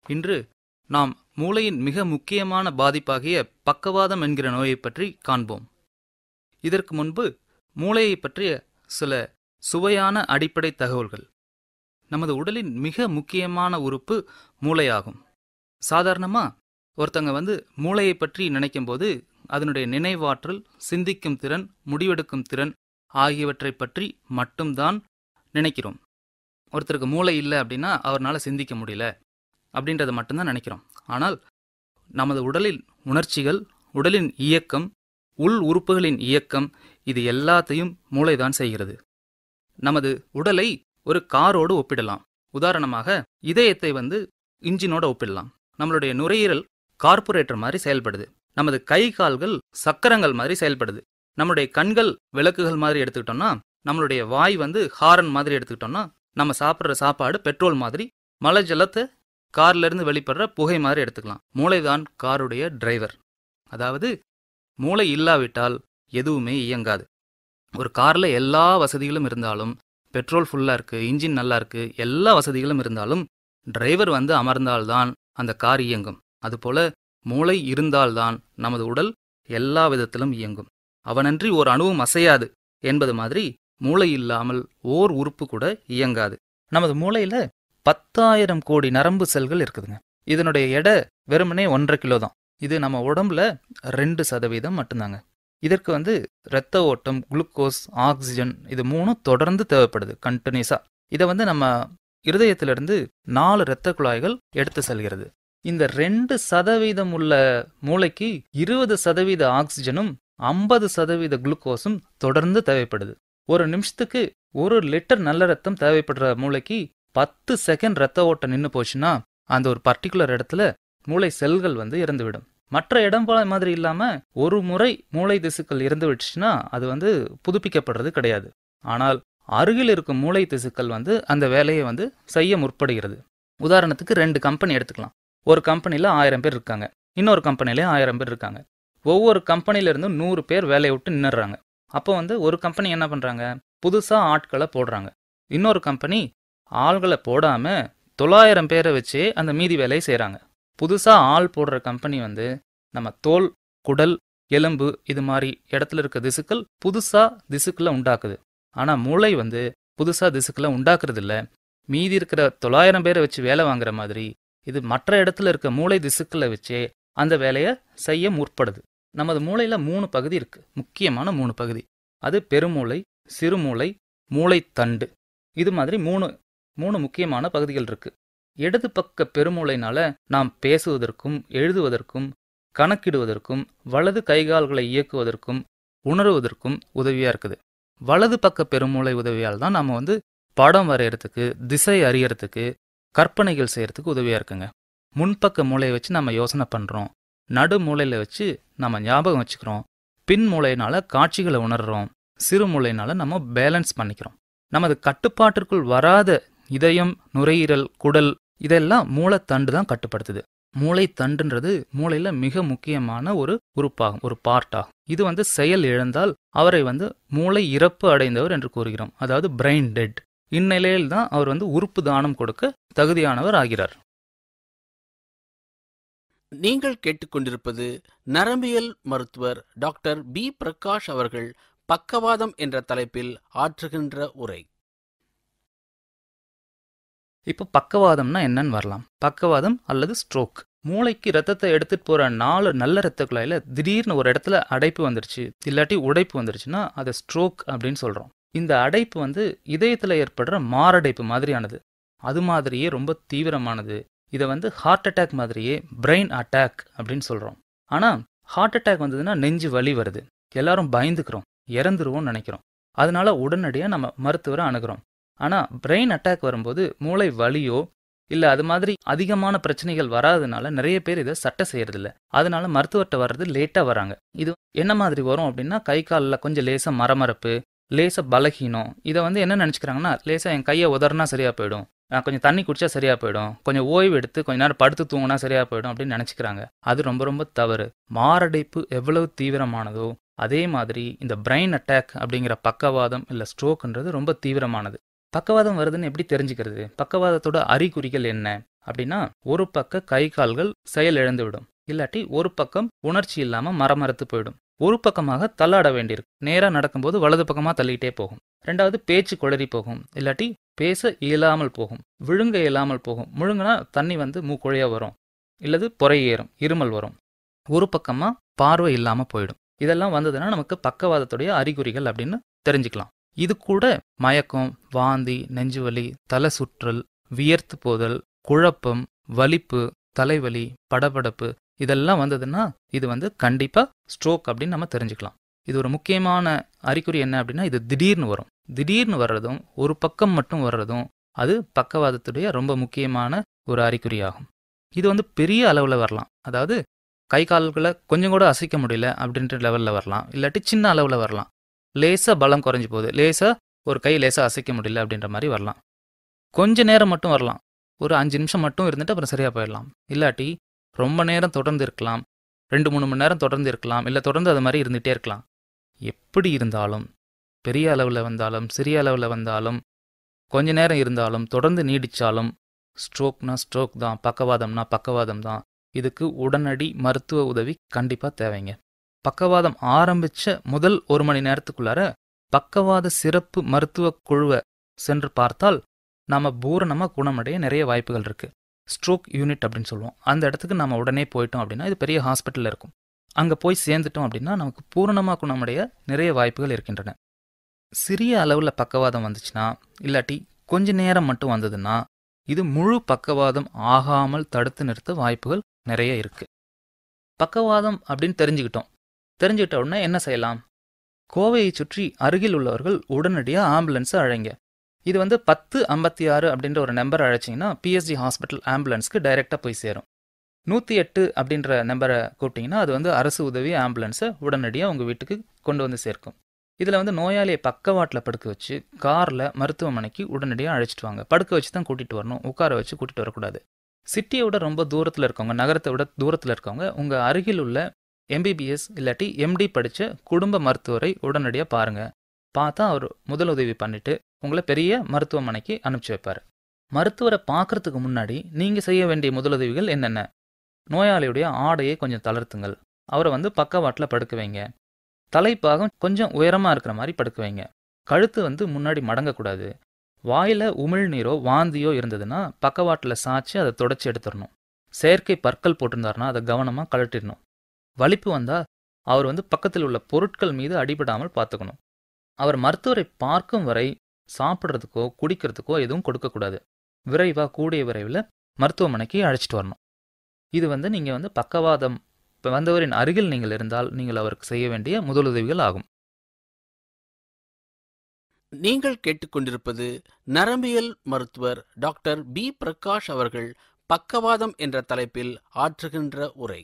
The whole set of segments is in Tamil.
இன்று நாம் மூளையின் மிக முக்கியமான பாதிப்பாகிய பக்கவாதம் என்கிற நோயைப் பற்றி காண்போம் இதற்கு முன்பு மூளையைப் பற்றிய சில சுவையான அடிப்படை தகவல்கள் நமது உடலின் மிக முக்கியமான உறுப்பு மூளையாகும் சாதாரணமா ஒருத்தங்க வந்து மூளையைப் பற்றி நினைக்கும்போது அதனுடைய நினைவாற்றல் சிந்திக்கும் திறன் முடிவெடுக்கும் திறன் ஆகியவற்றைப் பற்றி மட்டும்தான் நினைக்கிறோம் ஒருத்தருக்கு மூளை இல்லை அப்படின்னா அவர்னால சிந்திக்க முடியல அப்படின்றத மட்டும்தான் நினைக்கிறோம் ஆனால் நமது உடலின் உணர்ச்சிகள் உடலின் இயக்கம் உள் உறுப்புகளின் இயக்கம் இது எல்லாத்தையும் மூளைதான் செய்கிறது நமது உடலை ஒரு காரோடு ஒப்பிடலாம் உதாரணமாக இதயத்தை வந்து இன்ஜினோட ஒப்பிடலாம் நம்மளுடைய நுரையீரல் கார்புரேட்டர் மாதிரி செயல்படுது நமது கை கால்கள் சக்கரங்கள் மாதிரி செயல்படுது நம்மளுடைய கண்கள் விளக்குகள் மாதிரி எடுத்துக்கிட்டோம்னா நம்மளுடைய வாய் வந்து ஹாரன் மாதிரி எடுத்துக்கிட்டோம்னா நம்ம சாப்பிட்ற சாப்பாடு பெட்ரோல் மாதிரி மழை ஜலத்தை கார்ல இருந்து வெளிப்படுற புகை மாதிரி எடுத்துக்கலாம் மூளைதான் காருடைய டிரைவர் அதாவது மூளை இல்லாவிட்டால் எதுவுமே இயங்காது ஒரு கார்ல எல்லா வசதிகளும் இருந்தாலும் பெட்ரோல் ஃபுல்லா இருக்கு இன்ஜின் நல்லா இருக்கு எல்லா வசதிகளும் இருந்தாலும் டிரைவர் வந்து அமர்ந்தால்தான் அந்த கார் இயங்கும் அதுபோல மூளை இருந்தால்தான் நமது உடல் எல்லா விதத்திலும் இயங்கும் அவனன்றி ஒரு அணுவும் அசையாது என்பது மாதிரி மூளை இல்லாமல் ஓர் உறுப்பு கூட இயங்காது நமது மூளையில பத்தாயிரம் கோடி நரம்பு செல்கள் இருக்குதுங்க இதனுடைய எடை வெறுமனே ஒன்றரை கிலோ தான் இது நம்ம உடம்புல ரெண்டு சதவீதம் மட்டும்தாங்க இதற்கு வந்து இரத்த ஓட்டம் குளுக்கோஸ் ஆக்சிஜன் இது மூணும் தொடர்ந்து தேவைப்படுது கண்டினியூஸா இதை வந்து நம்ம இருதயத்திலிருந்து நாலு இரத்த குழாய்கள் எடுத்து செல்கிறது இந்த ரெண்டு சதவீதம் உள்ள மூளைக்கு இருபது சதவீத ஆக்சிஜனும் ஐம்பது சதவீத குளுக்கோஸும் தொடர்ந்து தேவைப்படுது ஒரு நிமிஷத்துக்கு ஒரு லிட்டர் நல்ல ரத்தம் தேவைப்படுற மூளைக்கு பத்து செகண்ட் ரத்த ஓட்டம் நின்று போச்சுன்னா அந்த ஒரு பர்டிகுலர் இடத்துல மூளை செல்கள் வந்து இறந்துவிடும் மற்ற இடம் போல மாதிரி இல்லாம ஒரு முறை மூளை திசுக்கள் இறந்து விட்டுச்சுன்னா அது வந்து புதுப்பிக்கப்படுறது கிடையாது ஆனால் அருகில் இருக்கும் மூளை திசுக்கள் வந்து அந்த வேலையை வந்து செய்ய முற்படுகிறது உதாரணத்துக்கு ரெண்டு கம்பெனி எடுத்துக்கலாம் ஒரு கம்பெனியில் ஆயிரம் பேர் இருக்காங்க இன்னொரு கம்பெனிலேயும் ஆயிரம் பேர் இருக்காங்க ஒவ்வொரு கம்பெனில இருந்தும் நூறு பேர் வேலையை விட்டு நின்னுடுறாங்க அப்போ வந்து ஒரு கம்பெனி என்ன பண்றாங்க புதுசா ஆட்களை போடுறாங்க இன்னொரு கம்பெனி ஆள்களை போடாம தொள்ளாயிரம் பேரை வச்சே அந்த மீதி வேலையை செய்கிறாங்க புதுசாக ஆள் போடுற கம்பெனி வந்து நம்ம தோல் குடல் எலும்பு இது மாதிரி இடத்துல இருக்க திசுக்கள் புதுசாக திசுக்களை உண்டாக்குது ஆனால் மூளை வந்து புதுசாக திசுக்களை உண்டாக்குறது இல்ல மீதி இருக்கிற தொள்ளாயிரம் பேரை வச்சு வேலை வாங்குற மாதிரி இது மற்ற இடத்துல இருக்க மூளை திசுக்களை வச்சே அந்த வேலையை செய்ய முற்படுது நமது மூளையில் மூணு பகுதி இருக்கு முக்கியமான மூணு பகுதி அது பெருமூளை சிறுமூளை மூளைத்தண்டு இது மாதிரி மூணு மூணு முக்கியமான பகுதிகள் இருக்கு இடது பக்க பெருமூளைனால நாம் பேசுவதற்கும் எழுதுவதற்கும் கணக்கிடுவதற்கும் வலது கைகால்களை இயக்குவதற்கும் உணருவதற்கும் உதவியா இருக்குது வலது பக்க பெருமூளை உதவியால் தான் நம்ம வந்து படம் வரையறதுக்கு திசை அறியறதுக்கு கற்பனைகள் செய்யறதுக்கு உதவியா இருக்குங்க முன்பக்க மூளையை வச்சு நம்ம யோசனை பண்றோம் நடு மூளையில வச்சு நம்ம ஞாபகம் வச்சுக்கிறோம் பின் மூளையினால காட்சிகளை உணர்றோம் சிறு மூளையினால நம்ம பேலன்ஸ் பண்ணிக்கிறோம் நமது கட்டுப்பாட்டிற்குள் வராத இதயம் நுரையீரல் குடல் இதெல்லாம் மூளைத்தண்டு தான் கட்டுப்படுத்துது மூளைத்தண்டுன்றது மூளையில மிக முக்கியமான ஒரு உறுப்பாகும் ஒரு பார்ட்டாகும் இது வந்து செயல் இழந்தால் அவரை வந்து மூளை இறப்பு அடைந்தவர் என்று கூறுகிறோம் அதாவது பிரெயின் டெட் இந்நிலையில் தான் அவர் வந்து உறுப்பு தானம் கொடுக்க தகுதியானவர் ஆகிறார் நீங்கள் கேட்டுக்கொண்டிருப்பது நரம்பியல் மருத்துவர் டாக்டர் பி பிரகாஷ் அவர்கள் பக்கவாதம் என்ற தலைப்பில் ஆற்றுகின்ற உரை இப்போ பக்கவாதம்னா என்னன்னு வரலாம் பக்கவாதம் அல்லது ஸ்ட்ரோக் மூளைக்கு ரத்தத்தை எடுத்துட்டு போற நாலு நல்ல ரத்த குழாயில திடீர்னு ஒரு இடத்துல அடைப்பு வந்துருச்சு இல்லாட்டி உடைப்பு வந்துருச்சுன்னா அதை ஸ்ட்ரோக் அப்படின்னு சொல்றோம் இந்த அடைப்பு வந்து இதயத்துல ஏற்படுற மாரடைப்பு மாதிரியானது அது மாதிரியே ரொம்ப தீவிரமானது இதை வந்து ஹார்ட் அட்டாக் மாதிரியே பிரெயின் அட்டாக் அப்படின்னு சொல்றோம் ஆனா ஹார்ட் அட்டாக் வந்ததுன்னா நெஞ்சு வலி வருது எல்லாரும் பயந்துக்கிறோம் இறந்துருவோம்னு நினைக்கிறோம் அதனால உடனடியாக நம்ம மருத்துவரை அணுகிறோம் ஆனால் பிரெயின் அட்டாக் வரும்போது மூளை வலியோ இல்லை அது மாதிரி அதிகமான பிரச்சனைகள் வராதனால நிறைய பேர் இதை சட்டை செய்யறதில்ல அதனால மருத்துவர்கிட்ட வர்றது லேட்டாக வராங்க இது என்ன மாதிரி வரும் அப்படின்னா கை காலில் கொஞ்சம் லேசாக மரமரப்பு லேசாக பலகீனம் இதை வந்து என்ன நினச்சிக்கிறாங்கன்னா லேசாக என் கையை உதறினா சரியாக போயிடும் நான் கொஞ்சம் தண்ணி குடிச்சா சரியாக போயிடும் கொஞ்சம் ஓய்வு எடுத்து கொஞ்ச நேரம் படுத்து தூங்கினா சரியாக போயிடும் அப்படின்னு நினச்சிக்கிறாங்க அது ரொம்ப ரொம்ப தவறு மாரடைப்பு எவ்வளவு தீவிரமானதோ அதே மாதிரி இந்த பிரெயின் அட்டாக் அப்படிங்கிற பக்கவாதம் இல்லை ஸ்ட்ரோக்ன்றது ரொம்ப தீவிரமானது பக்கவாதம் வருதுன்னு எப்படி தெரிஞ்சுக்கிறது பக்கவாதத்தோட அறிகுறிகள் என்ன அப்படின்னா ஒரு பக்க கை கால்கள் செயல் இழந்து விடும் இல்லாட்டி ஒரு பக்கம் உணர்ச்சி இல்லாம மரமரத்து போயிடும் ஒரு பக்கமாக தள்ளாட வேண்டியிருக்கு நேரா நடக்கும்போது வலது பக்கமா தள்ளிட்டே போகும் ரெண்டாவது பேச்சு குளறி போகும் இல்லாட்டி பேச இயலாமல் போகும் விழுங்க இயலாமல் போகும் முழுங்கினா தண்ணி வந்து மூக்குழியா வரும் இல்லது பொறை ஏறும் இருமல் வரும் ஒரு பக்கமா பார்வை இல்லாம போயிடும் இதெல்லாம் வந்ததுன்னா நமக்கு பக்கவாதத்துடைய அறிகுறிகள் அப்படின்னு தெரிஞ்சுக்கலாம் இது கூட மயக்கம் வாந்தி நெஞ்சுவலி தலை சுற்றல் வியர்த்து போதல் குழப்பம் வலிப்பு தலைவலி படபடப்பு இதெல்லாம் வந்ததுன்னா இது வந்து கண்டிப்பா ஸ்ட்ரோக் அப்படின்னு நம்ம தெரிஞ்சுக்கலாம் இது ஒரு முக்கியமான அறிகுறி என்ன அப்படின்னா இது திடீர்னு வரும் திடீர்னு வர்றதும் ஒரு பக்கம் மட்டும் வர்றதும் அது பக்கவாதத்துடைய ரொம்ப முக்கியமான ஒரு அறிகுறியாகும் இது வந்து பெரிய அளவில் வரலாம் அதாவது கை கால்களை கொஞ்சம் கூட அசைக்க முடியல அப்படின்ற லெவலில் வரலாம் இல்லாட்டி சின்ன அளவில் வரலாம் லேசாக பலம் குறைஞ்சி போகுது லேசாக ஒரு கை லேசாக அசைக்க முடியல அப்படின்ற மாதிரி வரலாம் கொஞ்ச நேரம் மட்டும் வரலாம் ஒரு அஞ்சு நிமிஷம் மட்டும் இருந்துட்டு அப்புறம் சரியாக போயிடலாம் இல்லாட்டி ரொம்ப நேரம் தொடர்ந்து இருக்கலாம் ரெண்டு மூணு மணி நேரம் தொடர்ந்து இருக்கலாம் இல்லை தொடர்ந்து அது மாதிரி இருந்துகிட்டே இருக்கலாம் எப்படி இருந்தாலும் பெரிய அளவில் வந்தாலும் சிறிய அளவில் வந்தாலும் கொஞ்ச நேரம் இருந்தாலும் தொடர்ந்து நீடிச்சாலும் ஸ்ட்ரோக்னா ஸ்ட்ரோக் தான் பக்கவாதம்னா பக்கவாதம் தான் இதுக்கு உடனடி மருத்துவ உதவி கண்டிப்பாக தேவைங்க பக்கவாதம் ஆரம்பிச்ச முதல் ஒரு மணி நேரத்துக்குள்ளார பக்கவாத சிறப்பு மருத்துவ குழுவை சென்று பார்த்தால் நாம பூரணமாக குணமடைய நிறைய வாய்ப்புகள் இருக்கு ஸ்ட்ரோக் யூனிட் அப்படின்னு சொல்லுவோம் அந்த இடத்துக்கு நம்ம உடனே போயிட்டோம் அப்படின்னா இது பெரிய ஹாஸ்பிட்டலில் இருக்கும் அங்கே போய் சேர்ந்துட்டோம் அப்படின்னா நமக்கு பூரணமாக குணமடைய நிறைய வாய்ப்புகள் இருக்கின்றன சிறிய அளவில் பக்கவாதம் வந்துச்சுன்னா இல்லாட்டி கொஞ்ச நேரம் மட்டும் வந்ததுன்னா இது முழு பக்கவாதம் ஆகாமல் தடுத்து நிறுத்த வாய்ப்புகள் நிறைய இருக்கு பக்கவாதம் அப்படின்னு தெரிஞ்சுக்கிட்டோம் தெரிஞ்சுக்கிட்ட உடனே என்ன செய்யலாம் கோவையை சுற்றி அருகில் உள்ளவர்கள் உடனடியாக ஆம்புலன்ஸை அழைங்க இது வந்து பத்து ஐம்பத்தி ஆறு அப்படின்ற ஒரு நம்பர் அழைச்சிங்கன்னா பிஎஸ்ஜி ஹாஸ்பிட்டல் ஆம்புலன்ஸ்க்கு டைரெக்டாக போய் சேரும் நூற்றி எட்டு அப்படின்ற நம்பரை கூப்பிட்டிங்கன்னா அது வந்து அரசு உதவி ஆம்புலன்ஸை உடனடியாக உங்கள் வீட்டுக்கு கொண்டு வந்து சேர்க்கும் இதில் வந்து நோயாளியை பக்கவாட்டில் படுக்க வச்சு காரில் மருத்துவமனைக்கு உடனடியாக அழைச்சிட்டு வாங்க படுக்க வச்சு தான் கூட்டிகிட்டு வரணும் உட்கார வச்சு கூட்டிகிட்டு வரக்கூடாது சிட்டியை விட ரொம்ப தூரத்தில் இருக்கவங்க நகரத்தை விட தூரத்தில் இருக்கவங்க உங்கள் அருகில் உள்ள எம்பிபிஎஸ் இல்லாட்டி எம்டி படித்த குடும்ப மருத்துவரை உடனடியாக பாருங்கள் பார்த்தா அவர் முதலுதவி பண்ணிட்டு உங்களை பெரிய மருத்துவமனைக்கு அனுப்பிச்சி வைப்பார் மருத்துவரை பார்க்கறதுக்கு முன்னாடி நீங்கள் செய்ய வேண்டிய முதலுதவிகள் என்னென்ன நோயாளியுடைய ஆடையை கொஞ்சம் தளர்த்துங்கள் அவரை வந்து பக்கவாட்டில் படுக்க வைங்க தலைப்பாகம் கொஞ்சம் உயரமாக இருக்கிற மாதிரி படுக்க வைங்க கழுத்து வந்து முன்னாடி மடங்கக்கூடாது வாயில் உமிழ்நீரோ வாந்தியோ இருந்ததுன்னா பக்கவாட்டில் சாய்ச்சி அதை தொடச்சி எடுத்துடணும் செயற்கை பற்கள் போட்டிருந்தாருன்னா அதை கவனமாக கழட்டிடணும் வலிப்பு வந்தால் அவர் வந்து பக்கத்தில் உள்ள பொருட்கள் மீது அடிபடாமல் பார்த்துக்கணும் அவர் மருத்துவரை பார்க்கும் வரை சாப்பிட்றதுக்கோ குடிக்கிறதுக்கோ எதுவும் கொடுக்கக்கூடாது விரைவாக கூடிய விரைவில் மருத்துவமனைக்கு அழைச்சிட்டு வரணும் இது வந்து நீங்கள் வந்து பக்கவாதம் இப்போ வந்தவரின் அருகில் நீங்கள் இருந்தால் நீங்கள் அவருக்கு செய்ய வேண்டிய முதலுதவிகள் ஆகும் நீங்கள் கேட்டுக்கொண்டிருப்பது நரம்பியல் மருத்துவர் டாக்டர் பி பிரகாஷ் அவர்கள் பக்கவாதம் என்ற தலைப்பில் ஆற்றுகின்ற உரை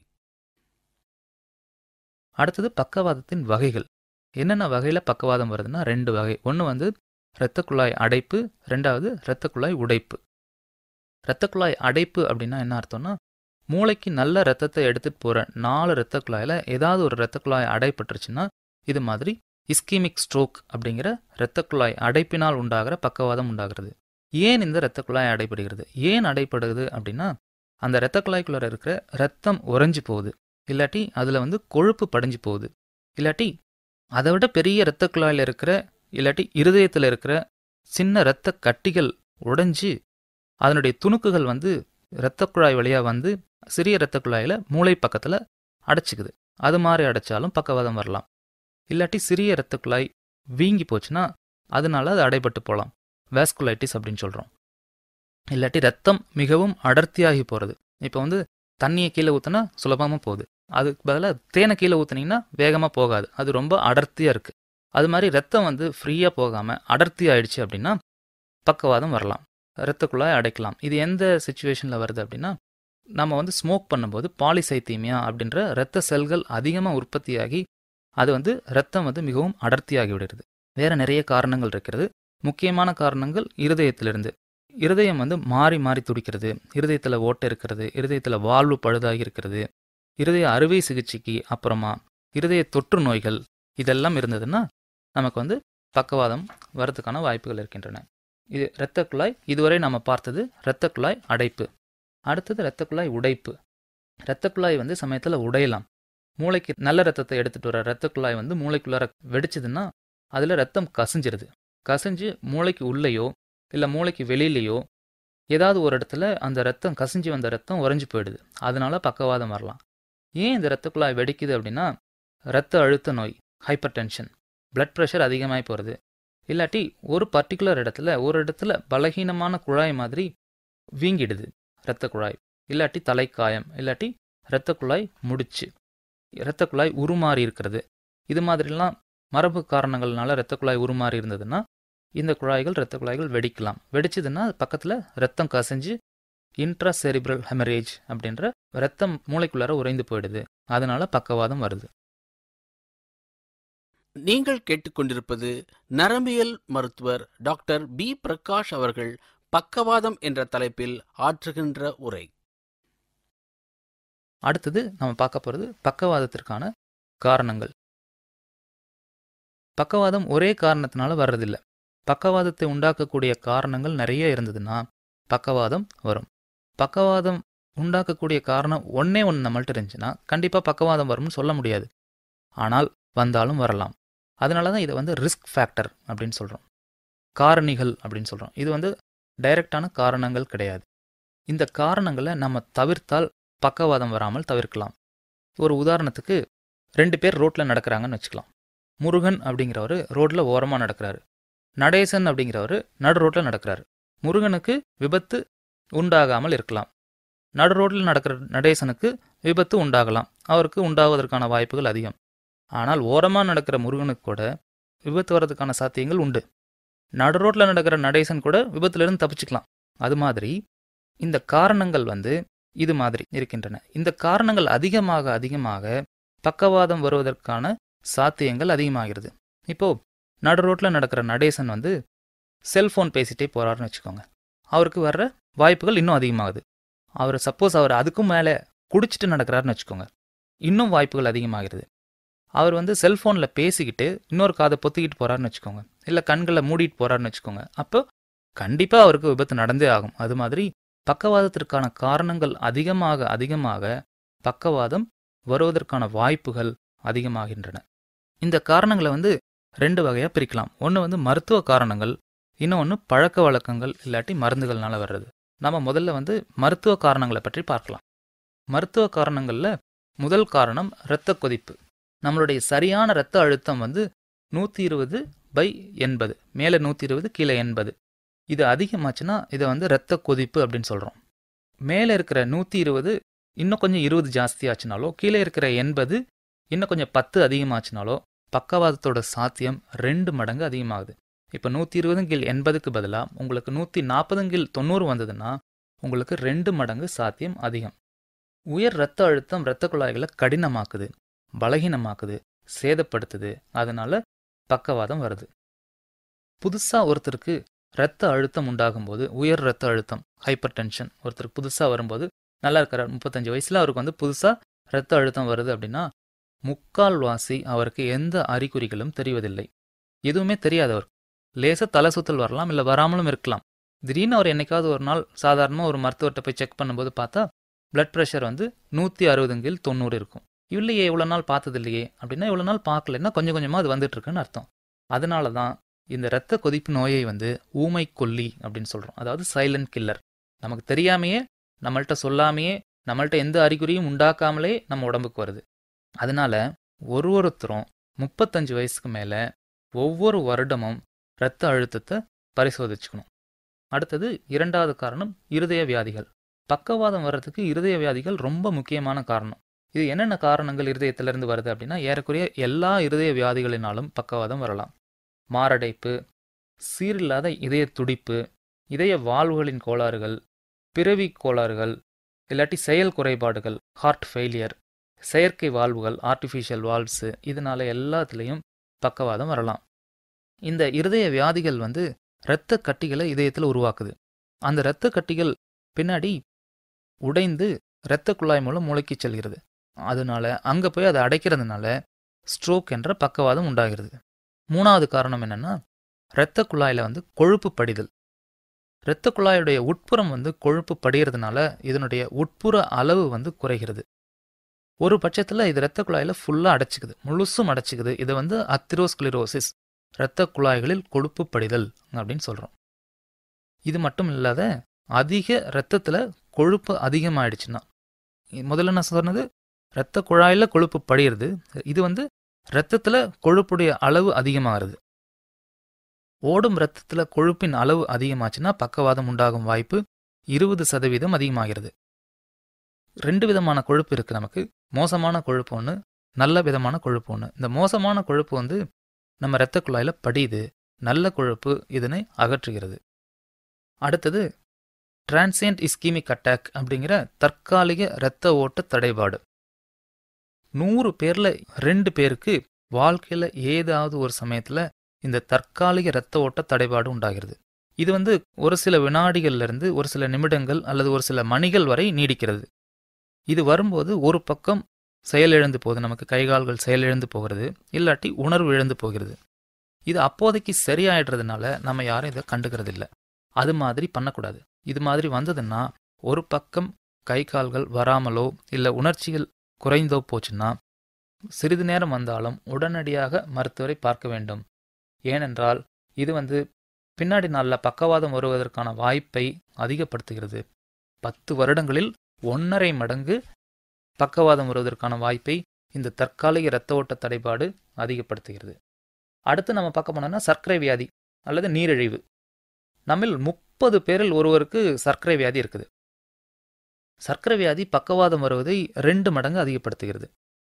அடுத்தது பக்கவாதத்தின் வகைகள் என்னென்ன வகையில் பக்கவாதம் வருதுன்னா ரெண்டு வகை ஒன்று வந்து இரத்த குழாய் அடைப்பு ரெண்டாவது இரத்த குழாய் உடைப்பு இரத்த குழாய் அடைப்பு அப்படின்னா என்ன அர்த்தம்னா மூளைக்கு நல்ல ரத்தத்தை எடுத்துட்டு போகிற நாலு இரத்த குழாயில் ஏதாவது ஒரு இரத்த குழாய் அடைப்பட்டுருச்சுன்னா இது மாதிரி இஸ்கீமிக் ஸ்ட்ரோக் அப்படிங்கிற இரத்த குழாய் அடைப்பினால் உண்டாகிற பக்கவாதம் உண்டாகிறது ஏன் இந்த இரத்த குழாய் அடைப்படுகிறது ஏன் அடைப்படுது அப்படின்னா அந்த இரத்த குழாய்க்குள்ளார இருக்கிற ரத்தம் உறைஞ்சு போகுது இல்லாட்டி அதில் வந்து கொழுப்பு படிஞ்சு போகுது இல்லாட்டி அதை விட பெரிய இரத்த குழாயில் இருக்கிற இல்லாட்டி இருதயத்தில் இருக்கிற சின்ன இரத்த கட்டிகள் உடைஞ்சு அதனுடைய துணுக்குகள் வந்து இரத்த குழாய் வழியாக வந்து சிறிய இரத்த குழாயில் மூளை பக்கத்தில் அடைச்சிக்குது அது மாதிரி அடைச்சாலும் பக்கவாதம் வரலாம் இல்லாட்டி சிறிய இரத்த குழாய் வீங்கி போச்சுன்னா அதனால அது அடைபட்டு போகலாம் வேஸ்குலைட்டிஸ் அப்படின்னு சொல்கிறோம் இல்லாட்டி ரத்தம் மிகவும் அடர்த்தியாகி போகிறது இப்போ வந்து தண்ணியை கீழே ஊற்றினா சுலபமாக போகுது அதுக்கு பதிலாக தேனை கீழே ஊற்றுனீங்கன்னா வேகமாக போகாது அது ரொம்ப அடர்த்தியாக இருக்குது அது மாதிரி ரத்தம் வந்து ஃப்ரீயாக போகாமல் அடர்த்தி ஆயிடுச்சு அப்படின்னா பக்கவாதம் வரலாம் இரத்த குழாய் அடைக்கலாம் இது எந்த சுச்சுவேஷனில் வருது அப்படின்னா நம்ம வந்து ஸ்மோக் பண்ணும்போது பாலிசைத்தீமியா அப்படின்ற இரத்த செல்கள் அதிகமாக உற்பத்தியாகி அது வந்து ரத்தம் வந்து மிகவும் அடர்த்தியாகி விடுறது வேற நிறைய காரணங்கள் இருக்கிறது முக்கியமான காரணங்கள் இருதயத்திலிருந்து இருதயம் வந்து மாறி மாறி துடிக்கிறது இருதயத்தில் ஓட்டை இருக்கிறது இருதயத்தில் வாழ்வு பழுதாகி இருக்கிறது இருதய அறுவை சிகிச்சைக்கு அப்புறமா இருதய தொற்று நோய்கள் இதெல்லாம் இருந்ததுன்னா நமக்கு வந்து பக்கவாதம் வரதுக்கான வாய்ப்புகள் இருக்கின்றன இது இரத்த குழாய் இதுவரை நம்ம பார்த்தது இரத்த குழாய் அடைப்பு அடுத்தது இரத்த குழாய் உடைப்பு இரத்த குழாய் வந்து சமயத்தில் உடையலாம் மூளைக்கு நல்ல ரத்தத்தை எடுத்துட்டு வர இரத்த குழாய் வந்து மூளைக்குள்ளார வெடிச்சதுன்னா அதில் ரத்தம் கசிஞ்சிருது கசிஞ்சு மூளைக்கு உள்ளேயோ இல்லை மூளைக்கு வெளியிலையோ ஏதாவது ஒரு இடத்துல அந்த ரத்தம் கசிஞ்சு வந்த ரத்தம் உறைஞ்சு போயிடுது அதனால பக்கவாதம் வரலாம் ஏன் இந்த இரத்த குழாய் வெடிக்குது அப்படின்னா இரத்த அழுத்த நோய் ஹைப்பர் டென்ஷன் பிளட் ப்ரெஷர் அதிகமாகி போகிறது இல்லாட்டி ஒரு பர்டிகுலர் இடத்துல ஒரு இடத்துல பலகீனமான குழாய் மாதிரி வீங்கிடுது இரத்த குழாய் இல்லாட்டி தலைக்காயம் இல்லாட்டி இரத்த குழாய் முடிச்சு இரத்த குழாய் உருமாறி இருக்கிறது இது மாதிரிலாம் மரபு காரணங்கள்னால இரத்த குழாய் உருமாறி இருந்ததுன்னா இந்த குழாய்கள் இரத்த குழாய்கள் வெடிக்கலாம் வெடிச்சதுன்னா பக்கத்தில் ரத்தம் கசிஞ்சு இன்ட்ரா செரிப்ரல் ஹெமரேஜ் அப்படின்ற ரத்தம் மூளைக்குள்ளார உறைந்து போயிடுது அதனால பக்கவாதம் வருது நீங்கள் கேட்டுக்கொண்டிருப்பது நரம்பியல் மருத்துவர் டாக்டர் பி பிரகாஷ் அவர்கள் பக்கவாதம் என்ற தலைப்பில் ஆற்றுகின்ற உரை அடுத்தது நம்ம பார்க்க போகிறது பக்கவாதத்திற்கான காரணங்கள் பக்கவாதம் ஒரே காரணத்தினால வர்றதில்ல பக்கவாதத்தை உண்டாக்கக்கூடிய காரணங்கள் நிறைய இருந்ததுன்னா பக்கவாதம் வரும் பக்கவாதம் உண்டாக்கக்கூடிய காரணம் ஒன்னே ஒன்று நம்மள்ட்ட இருந்துச்சுன்னா கண்டிப்பாக பக்கவாதம் வரும்னு சொல்ல முடியாது ஆனால் வந்தாலும் வரலாம் அதனால தான் இதை வந்து ரிஸ்க் ஃபேக்டர் அப்படின்னு சொல்கிறோம் காரணிகள் அப்படின்னு சொல்கிறோம் இது வந்து டைரக்டான காரணங்கள் கிடையாது இந்த காரணங்களை நம்ம தவிர்த்தால் பக்கவாதம் வராமல் தவிர்க்கலாம் ஒரு உதாரணத்துக்கு ரெண்டு பேர் ரோட்டில் நடக்கிறாங்கன்னு வச்சுக்கலாம் முருகன் அப்படிங்கிறவர் ரோட்டில் ஓரமாக நடக்கிறாரு நடேசன் அப்படிங்கிறவர் நடு ரோட்டில் நடக்கிறாரு முருகனுக்கு விபத்து உண்டாகாமல் இருக்கலாம் நடு ரோட்டில் நடக்கிற நடேசனுக்கு விபத்து உண்டாகலாம் அவருக்கு உண்டாவதற்கான வாய்ப்புகள் அதிகம் ஆனால் ஓரமாக நடக்கிற முருகனுக்கு கூட விபத்து வர்றதுக்கான சாத்தியங்கள் உண்டு நடு ரோட்டில் நடக்கிற நடேசன் கூட விபத்துலேருந்து தப்பிச்சுக்கலாம் அது மாதிரி இந்த காரணங்கள் வந்து இது மாதிரி இருக்கின்றன இந்த காரணங்கள் அதிகமாக அதிகமாக பக்கவாதம் வருவதற்கான சாத்தியங்கள் அதிகமாகிறது இப்போ நடு ரோட்டில் நடக்கிற நடேசன் வந்து செல்ஃபோன் பேசிட்டே போறாருன்னு வச்சுக்கோங்க அவருக்கு வர்ற வாய்ப்புகள் இன்னும் அதிகமாகுது அவர் சப்போஸ் அவர் அதுக்கும் மேலே குடிச்சிட்டு நடக்கிறாருன்னு வச்சுக்கோங்க இன்னும் வாய்ப்புகள் அதிகமாகிறது அவர் வந்து செல்ஃபோனில் பேசிக்கிட்டு இன்னொரு காதை பொத்திக்கிட்டு போறாருன்னு வச்சுக்கோங்க இல்லை கண்களை மூடிட்டு போறாருன்னு வச்சுக்கோங்க அப்போ கண்டிப்பாக அவருக்கு விபத்து நடந்தே ஆகும் அது மாதிரி பக்கவாதத்திற்கான காரணங்கள் அதிகமாக அதிகமாக பக்கவாதம் வருவதற்கான வாய்ப்புகள் அதிகமாகின்றன இந்த காரணங்களை வந்து ரெண்டு வகையாக பிரிக்கலாம் ஒன்று வந்து மருத்துவ காரணங்கள் இன்னொன்று பழக்க வழக்கங்கள் இல்லாட்டி மருந்துகள்னால வர்றது நம்ம முதல்ல வந்து மருத்துவ காரணங்களை பற்றி பார்க்கலாம் மருத்துவ காரணங்களில் முதல் காரணம் இரத்த கொதிப்பு நம்மளுடைய சரியான இரத்த அழுத்தம் வந்து நூற்றி இருபது பை எண்பது மேலே நூற்றி இருபது கீழே எண்பது இது அதிகமாச்சுன்னா இதை வந்து இரத்த கொதிப்பு அப்படின்னு சொல்கிறோம் மேலே இருக்கிற நூற்றி இருபது இன்னும் கொஞ்சம் இருபது ஜாஸ்தியாச்சுனாலோ கீழே இருக்கிற எண்பது இன்னும் கொஞ்சம் பத்து அதிகமாச்சுனாலோ பக்கவாதத்தோட சாத்தியம் ரெண்டு மடங்கு அதிகமாகுது இப்போ நூற்றி இருபதும் கீழ் எண்பதுக்கு பதிலாக உங்களுக்கு நூற்றி நாற்பதும் கீழ் தொண்ணூறு வந்ததுன்னா உங்களுக்கு ரெண்டு மடங்கு சாத்தியம் அதிகம் உயர் இரத்த அழுத்தம் இரத்த குழாய்களை கடினமாக்குது பலகீனமாக்குது சேதப்படுத்துது அதனால பக்கவாதம் வருது புதுசாக ஒருத்தருக்கு இரத்த அழுத்தம் உண்டாகும்போது உயர் இரத்த அழுத்தம் ஹைப்பர் டென்ஷன் ஒருத்தருக்கு புதுசாக வரும்போது நல்லா இருக்கிற முப்பத்தஞ்சு வயசில் அவருக்கு வந்து புதுசாக இரத்த அழுத்தம் வருது அப்படின்னா முக்கால்வாசி அவருக்கு எந்த அறிகுறிகளும் தெரிவதில்லை எதுவுமே தெரியாது அவர் லேசாக தலை சுத்தல் வரலாம் இல்லை வராமலும் இருக்கலாம் திடீர்னு அவர் என்னைக்காவது ஒரு நாள் சாதாரணமாக ஒரு மருத்துவர்கிட்ட போய் செக் பண்ணும்போது பார்த்தா பிளட் ப்ரெஷர் வந்து நூற்றி அறுபதுங்கில் தொண்ணூறு இருக்கும் இல்லையே இவ்வளோ நாள் பார்த்தது இல்லையே அப்படின்னா இவ்வளோ நாள் பார்க்கலன்னா கொஞ்சம் கொஞ்சமாக அது வந்துட்டு இருக்குன்னு அர்த்தம் அதனால தான் இந்த இரத்த கொதிப்பு நோயை வந்து ஊமை கொல்லி அப்படின்னு சொல்கிறோம் அதாவது சைலண்ட் கில்லர் நமக்கு தெரியாமையே நம்மள்ட்ட சொல்லாமையே நம்மள்ட்ட எந்த அறிகுறியும் உண்டாக்காமலே நம்ம உடம்புக்கு வருது அதனால ஒரு ஒருத்தரும் முப்பத்தஞ்சு வயசுக்கு மேலே ஒவ்வொரு வருடமும் இரத்த அழுத்தத்தை பரிசோதிச்சுக்கணும் அடுத்தது இரண்டாவது காரணம் இருதய வியாதிகள் பக்கவாதம் வர்றதுக்கு இருதய வியாதிகள் ரொம்ப முக்கியமான காரணம் இது என்னென்ன காரணங்கள் இருதயத்திலிருந்து வருது அப்படின்னா ஏறக்குறைய எல்லா இருதய வியாதிகளினாலும் பக்கவாதம் வரலாம் மாரடைப்பு சீரில்லாத இதய துடிப்பு இதய வால்வுகளின் கோளாறுகள் பிறவி கோளாறுகள் இல்லாட்டி செயல் குறைபாடுகள் ஹார்ட் ஃபெயிலியர் செயற்கை வால்வுகள் ஆர்டிஃபிஷியல் வால்வ்ஸு இதனால எல்லாத்துலேயும் பக்கவாதம் வரலாம் இந்த இருதய வியாதிகள் வந்து இரத்த கட்டிகளை இதயத்தில் உருவாக்குது அந்த இரத்த கட்டிகள் பின்னாடி உடைந்து இரத்த குழாய் மூலம் மூளைக்கு செல்கிறது அதனால அங்கே போய் அதை அடைக்கிறதுனால ஸ்ட்ரோக் என்ற பக்கவாதம் உண்டாகிறது மூணாவது காரணம் என்னன்னா இரத்த குழாயில் வந்து கொழுப்பு படிதல் இரத்த குழாயுடைய உட்புறம் வந்து கொழுப்பு படிகிறதுனால இதனுடைய உட்புற அளவு வந்து குறைகிறது ஒரு பட்சத்தில் இது இரத்த குழாயில் ஃபுல்லாக அடைச்சிக்குது முழுசும் அடைச்சிக்குது இது வந்து அத்திரோஸ்கிளிரோசிஸ் இரத்த குழாய்களில் கொழுப்பு படிதல் அப்படின்னு சொல்கிறோம் இது மட்டும் இல்லாத அதிக இரத்தத்தில் கொழுப்பு அதிகமாயிடுச்சுன்னா முதல்ல நான் சொன்னது இரத்த குழாயில் கொழுப்பு படிகிறது இது வந்து இரத்தத்தில் கொழுப்புடைய அளவு அதிகமாகிறது ஓடும் இரத்தத்தில் கொழுப்பின் அளவு அதிகமாச்சுன்னா பக்கவாதம் உண்டாகும் வாய்ப்பு இருபது சதவீதம் அதிகமாகிறது ரெண்டு விதமான கொழுப்பு இருக்குது நமக்கு மோசமான கொழுப்பு ஒன்று நல்ல விதமான கொழுப்பு ஒன்று இந்த மோசமான கொழுப்பு வந்து நம்ம இரத்த குழாயில் படியுது நல்ல கொழுப்பு இதனை அகற்றுகிறது அடுத்தது டிரான்சியன்ட் இஸ்கீமிக் அட்டாக் அப்படிங்கிற தற்காலிக இரத்த ஓட்ட தடைபாடு நூறு பேரில் ரெண்டு பேருக்கு வாழ்க்கையில் ஏதாவது ஒரு சமயத்தில் இந்த தற்காலிக இரத்த ஓட்ட தடைபாடு உண்டாகிறது இது வந்து ஒரு சில வினாடிகள்ல இருந்து ஒரு சில நிமிடங்கள் அல்லது ஒரு சில மணிகள் வரை நீடிக்கிறது இது வரும்போது ஒரு பக்கம் செயலிழந்து போகுது நமக்கு கைகால்கள் செயலிழந்து போகிறது இல்லாட்டி உணர்வு இழந்து போகிறது இது அப்போதைக்கு சரியாயிடுறதுனால நம்ம யாரும் இதை கண்டுக்கிறது இல்லை அது மாதிரி பண்ணக்கூடாது இது மாதிரி வந்ததுன்னா ஒரு பக்கம் கை கால்கள் வராமலோ இல்லை உணர்ச்சிகள் குறைந்தோ போச்சுன்னா சிறிது நேரம் வந்தாலும் உடனடியாக மருத்துவரை பார்க்க வேண்டும் ஏனென்றால் இது வந்து பின்னாடி நாளில் பக்கவாதம் வருவதற்கான வாய்ப்பை அதிகப்படுத்துகிறது பத்து வருடங்களில் ஒன்றரை மடங்கு பக்கவாதம் வருவதற்கான வாய்ப்பை இந்த தற்காலிக இரத்த ஓட்ட தடைபாடு அதிகப்படுத்துகிறது அடுத்து நம்ம பார்க்க போனோம்னா சர்க்கரை வியாதி அல்லது நீரிழிவு நம்மில் முப்பது பேரில் ஒருவருக்கு சர்க்கரை வியாதி இருக்குது சர்க்கரை வியாதி பக்கவாதம் வருவதை ரெண்டு மடங்கு அதிகப்படுத்துகிறது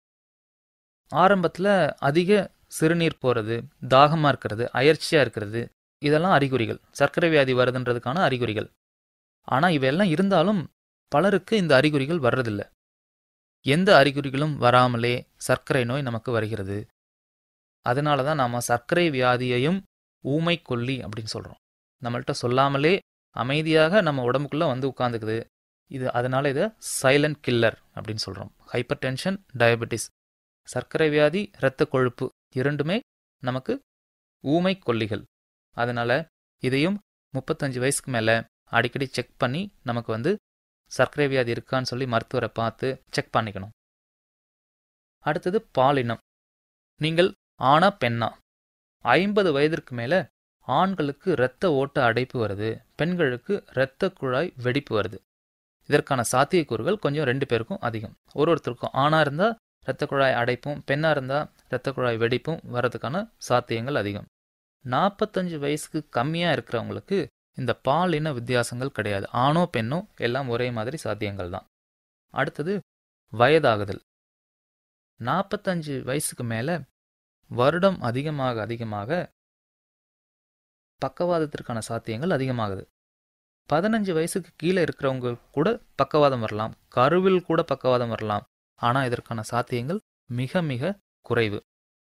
ஆரம்பத்தில் அதிக சிறுநீர் போகிறது தாகமாக இருக்கிறது அயற்சியாக இருக்கிறது இதெல்லாம் அறிகுறிகள் சர்க்கரை வியாதி வருதுன்றதுக்கான அறிகுறிகள் ஆனால் இவையெல்லாம் இருந்தாலும் பலருக்கு இந்த அறிகுறிகள் வர்றதில்லை எந்த அறிகுறிகளும் வராமலே சர்க்கரை நோய் நமக்கு வருகிறது அதனால தான் நாம் சர்க்கரை வியாதியையும் ஊமை கொல்லி அப்படின்னு சொல்கிறோம் நம்மள்கிட்ட சொல்லாமலே அமைதியாக நம்ம உடம்புக்குள்ளே வந்து உட்காந்துக்குது இது அதனால இதை சைலண்ட் கில்லர் அப்படின்னு சொல்கிறோம் ஹைப்பர் டென்ஷன் டயபெட்டிஸ் சர்க்கரை வியாதி இரத்த கொழுப்பு இரண்டுமே நமக்கு ஊமை கொல்லிகள் அதனால் இதையும் முப்பத்தஞ்சு வயசுக்கு மேலே அடிக்கடி செக் பண்ணி நமக்கு வந்து சர்க்கரை வியாதி இருக்கான்னு சொல்லி மருத்துவரை பார்த்து செக் பண்ணிக்கணும் அடுத்தது பாலினம் நீங்கள் ஆனா பெண்ணா ஐம்பது வயதிற்கு மேலே ஆண்களுக்கு இரத்த ஓட்ட அடைப்பு வருது பெண்களுக்கு இரத்த குழாய் வெடிப்பு வருது இதற்கான சாத்தியக்கூறுகள் கொஞ்சம் ரெண்டு பேருக்கும் அதிகம் ஒரு ஒருத்தருக்கும் ஆணாக இருந்தால் இரத்த குழாய் அடைப்பும் பெண்ணாக இருந்தால் இரத்த குழாய் வெடிப்பும் வர்றதுக்கான சாத்தியங்கள் அதிகம் நாற்பத்தஞ்சு வயசுக்கு கம்மியாக இருக்கிறவங்களுக்கு இந்த பாலின வித்தியாசங்கள் கிடையாது ஆணோ பெண்ணோ எல்லாம் ஒரே மாதிரி சாத்தியங்கள் தான் அடுத்தது வயதாகுதல் நாற்பத்தஞ்சு வயசுக்கு மேலே வருடம் அதிகமாக அதிகமாக பக்கவாதத்திற்கான சாத்தியங்கள் அதிகமாகுது பதினஞ்சு வயசுக்கு கீழே இருக்கிறவங்க கூட பக்கவாதம் வரலாம் கருவில் கூட பக்கவாதம் வரலாம் ஆனால் இதற்கான சாத்தியங்கள் மிக மிக குறைவு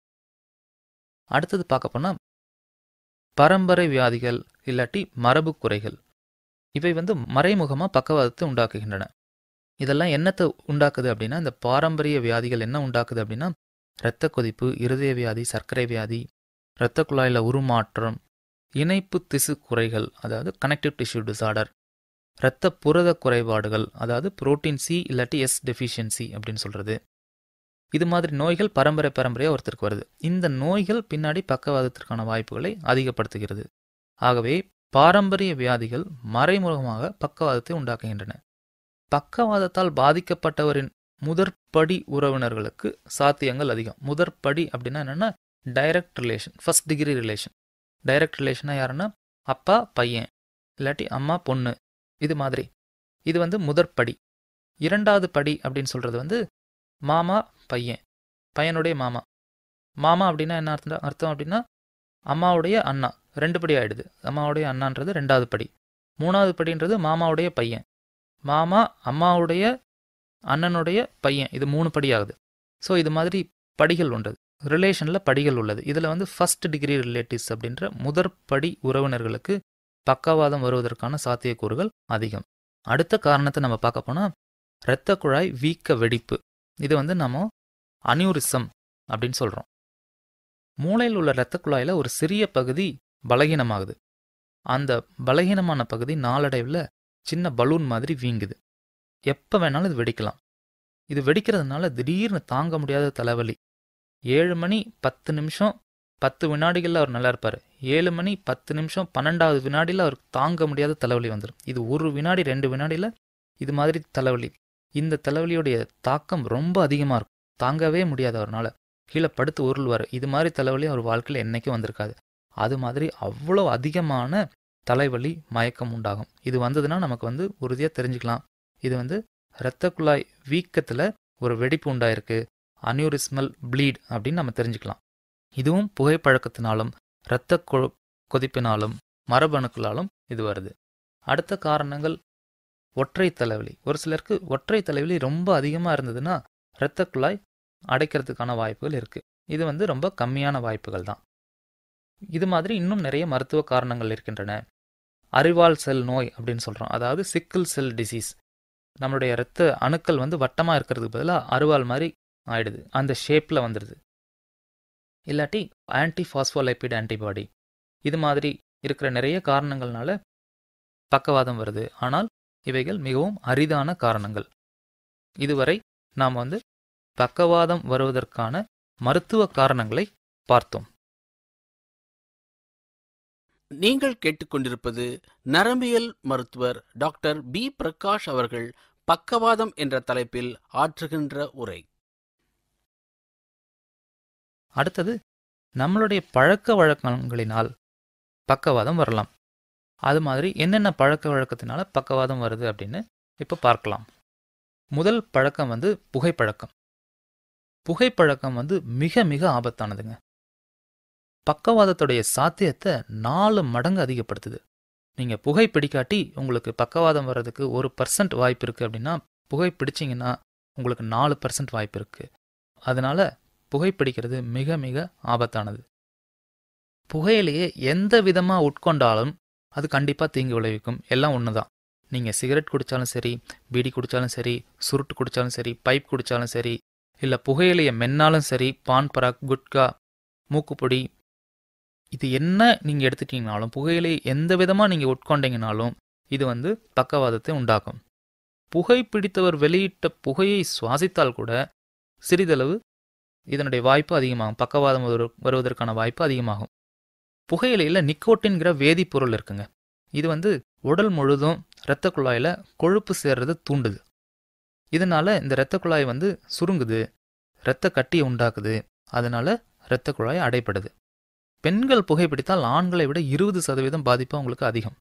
அடுத்தது பார்க்க போனால் பரம்பரை வியாதிகள் இல்லாட்டி மரபு குறைகள் இவை வந்து மறைமுகமாக பக்கவாதத்தை உண்டாக்குகின்றன இதெல்லாம் என்னத்தை உண்டாக்குது அப்படின்னா இந்த பாரம்பரிய வியாதிகள் என்ன உண்டாக்குது அப்படின்னா இரத்த கொதிப்பு இருதய வியாதி சர்க்கரை வியாதி இரத்த குழாயில் உருமாற்றம் இணைப்பு திசு குறைகள் அதாவது கனெக்டிவ் டிஷ்யூ டிசார்டர் இரத்த புரத குறைபாடுகள் அதாவது புரோட்டீன் சி இல்லாட்டி எஸ் டெஃபிஷியன்சி அப்படின்னு சொல்கிறது இது மாதிரி நோய்கள் பரம்பரை பரம்பரையாக ஒருத்தருக்கு வருது இந்த நோய்கள் பின்னாடி பக்கவாதத்திற்கான வாய்ப்புகளை அதிகப்படுத்துகிறது ஆகவே பாரம்பரிய வியாதிகள் மறைமுகமாக பக்கவாதத்தை உண்டாக்குகின்றன பக்கவாதத்தால் பாதிக்கப்பட்டவரின் முதற்படி உறவினர்களுக்கு சாத்தியங்கள் அதிகம் முதற்படி அப்படின்னா என்னென்னா direct relation first degree relation direct ரிலேஷனாக யாருன்னா அப்பா பையன் இல்லாட்டி அம்மா பொண்ணு இது மாதிரி இது வந்து முதற்படி இரண்டாவது படி அப்படின்னு சொல்கிறது வந்து மாமா பையன் பையனுடைய மாமா மாமா அப்படின்னா என்ன அர்த்தம் அர்த்தம் அப்படின்னா அம்மாவுடைய அண்ணா ரெண்டு படி ஆயிடுது அம்மாவுடைய அண்ணான்றது ரெண்டாவது படி மூணாவது படின்றது மாமாவுடைய பையன் மாமா அம்மாவுடைய அண்ணனுடைய பையன் இது மூணு படி ஆகுது ஸோ இது மாதிரி படிகள் உண்டு ரிலேஷனில் படிகள் உள்ளது இதில் வந்து ஃபர்ஸ்ட் டிகிரி ரிலேட்டிவ்ஸ் அப்படின்ற முதற்படி உறவினர்களுக்கு பக்கவாதம் வருவதற்கான சாத்தியக்கூறுகள் அதிகம் அடுத்த காரணத்தை நம்ம பார்க்க போனால் இரத்த குழாய் வீக்க வெடிப்பு இது வந்து நம்ம அனியூரிசம் அப்படின்னு சொல்கிறோம் மூளையில் உள்ள இரத்த குழாயில் ஒரு சிறிய பகுதி பலகீனமாகுது அந்த பலகீனமான பகுதி நாளடைவில் சின்ன பலூன் மாதிரி வீங்குது எப்போ வேணாலும் இது வெடிக்கலாம் இது வெடிக்கிறதுனால திடீர்னு தாங்க முடியாத தலைவலி ஏழு மணி பத்து நிமிஷம் பத்து வினாடிகளில் அவர் நல்லா இருப்பார் ஏழு மணி பத்து நிமிஷம் பன்னெண்டாவது வினாடியில் அவருக்கு தாங்க முடியாத தலைவலி வந்துடும் இது ஒரு வினாடி ரெண்டு வினாடியில் இது மாதிரி தலைவலி இந்த தலைவலியுடைய தாக்கம் ரொம்ப அதிகமாக இருக்கும் தாங்கவே முடியாது அவரால் கீழே படுத்து உருள்வார் இது மாதிரி தலைவலி அவர் வாழ்க்கையில் என்றைக்கும் வந்திருக்காது அது மாதிரி அவ்வளோ அதிகமான தலைவலி மயக்கம் உண்டாகும் இது வந்ததுன்னா நமக்கு வந்து உறுதியாக தெரிஞ்சுக்கலாம் இது வந்து இரத்த குழாய் வீக்கத்தில் ஒரு வெடிப்பு உண்டாயிருக்கு அன்யூரிஸ்மல் ப்ளீட் அப்படின்னு நம்ம தெரிஞ்சுக்கலாம் இதுவும் புகைப்பழக்கத்தினாலும் இரத்த கொ கொதிப்பினாலும் மரபணுக்களாலும் இது வருது அடுத்த காரணங்கள் ஒற்றை தலைவலி ஒரு சிலருக்கு ஒற்றை தலைவலி ரொம்ப அதிகமாக இருந்ததுன்னா இரத்த குழாய் அடைக்கிறதுக்கான வாய்ப்புகள் இருக்குது இது வந்து ரொம்ப கம்மியான வாய்ப்புகள் தான் இது மாதிரி இன்னும் நிறைய மருத்துவ காரணங்கள் இருக்கின்றன அறிவால் செல் நோய் அப்படின்னு சொல்கிறோம் அதாவது சிக்கிள் செல் டிசீஸ் நம்மளுடைய இரத்த அணுக்கள் வந்து வட்டமாக இருக்கிறதுக்கு பதிலாக அருவாள் மாதிரி ஆயிடுது அந்த ஷேப்பில் வந்துடுது இல்லாட்டி ஆன்டி ஃபாஸ்போலைபிட் ஆன்டிபாடி இது மாதிரி இருக்கிற நிறைய காரணங்கள்னால பக்கவாதம் வருது ஆனால் இவைகள் மிகவும் அரிதான காரணங்கள் இதுவரை நாம் வந்து பக்கவாதம் வருவதற்கான மருத்துவ காரணங்களை பார்த்தோம் நீங்கள் கேட்டுக்கொண்டிருப்பது நரம்பியல் மருத்துவர் டாக்டர் பி பிரகாஷ் அவர்கள் பக்கவாதம் என்ற தலைப்பில் ஆற்றுகின்ற உரை அடுத்தது நம்மளுடைய பழக்க வழக்கங்களினால் பக்கவாதம் வரலாம் அது மாதிரி என்னென்ன பழக்க வழக்கத்தினால பக்கவாதம் வருது அப்படின்னு இப்போ பார்க்கலாம் முதல் பழக்கம் வந்து புகைப்பழக்கம் புகைப்பழக்கம் வந்து மிக மிக ஆபத்தானதுங்க பக்கவாதத்துடைய சாத்தியத்தை நாலு மடங்கு அதிகப்படுத்துது நீங்கள் புகை பிடிக்காட்டி உங்களுக்கு பக்கவாதம் வர்றதுக்கு ஒரு பர்சன்ட் வாய்ப்பு இருக்குது அப்படின்னா புகை பிடிச்சிங்கன்னா உங்களுக்கு நாலு பர்சன்ட் வாய்ப்பு இருக்குது அதனால புகைப்பிடிக்கிறது மிக மிக ஆபத்தானது புகையிலேயே எந்த விதமாக உட்கொண்டாலும் அது கண்டிப்பாக தீங்கு விளைவிக்கும் எல்லாம் ஒன்று தான் நீங்கள் சிகரெட் குடித்தாலும் சரி பீடி குடித்தாலும் சரி சுருட்டு குடித்தாலும் சரி பைப் குடித்தாலும் சரி இல்லை புகையிலையை மென்னாலும் சரி பான் பராக் குட்கா மூக்குப்பொடி இது என்ன நீங்கள் எடுத்துட்டீங்கனாலும் புகையிலை எந்த விதமாக நீங்கள் உட்கொண்டீங்கனாலும் இது வந்து பக்கவாதத்தை உண்டாக்கும் புகை பிடித்தவர் வெளியிட்ட புகையை சுவாசித்தால் கூட சிறிதளவு இதனுடைய வாய்ப்பு அதிகமாகும் பக்கவாதம் வரு- வருவதற்கான வாய்ப்பு அதிகமாகும் புகையிலையில் நிக்கோட்டின்கிற வேதிப்பொருள் இருக்குங்க இது வந்து உடல் முழுதும் இரத்த குழாயில் கொழுப்பு சேர்றது தூண்டுது இதனால இந்த இரத்த குழாய் வந்து சுருங்குது இரத்த கட்டியை உண்டாக்குது அதனால இரத்த குழாய் அடைப்படுது பெண்கள் புகைப்பிடித்தால் ஆண்களை விட இருபது சதவீதம் பாதிப்பு அவங்களுக்கு அதிகம்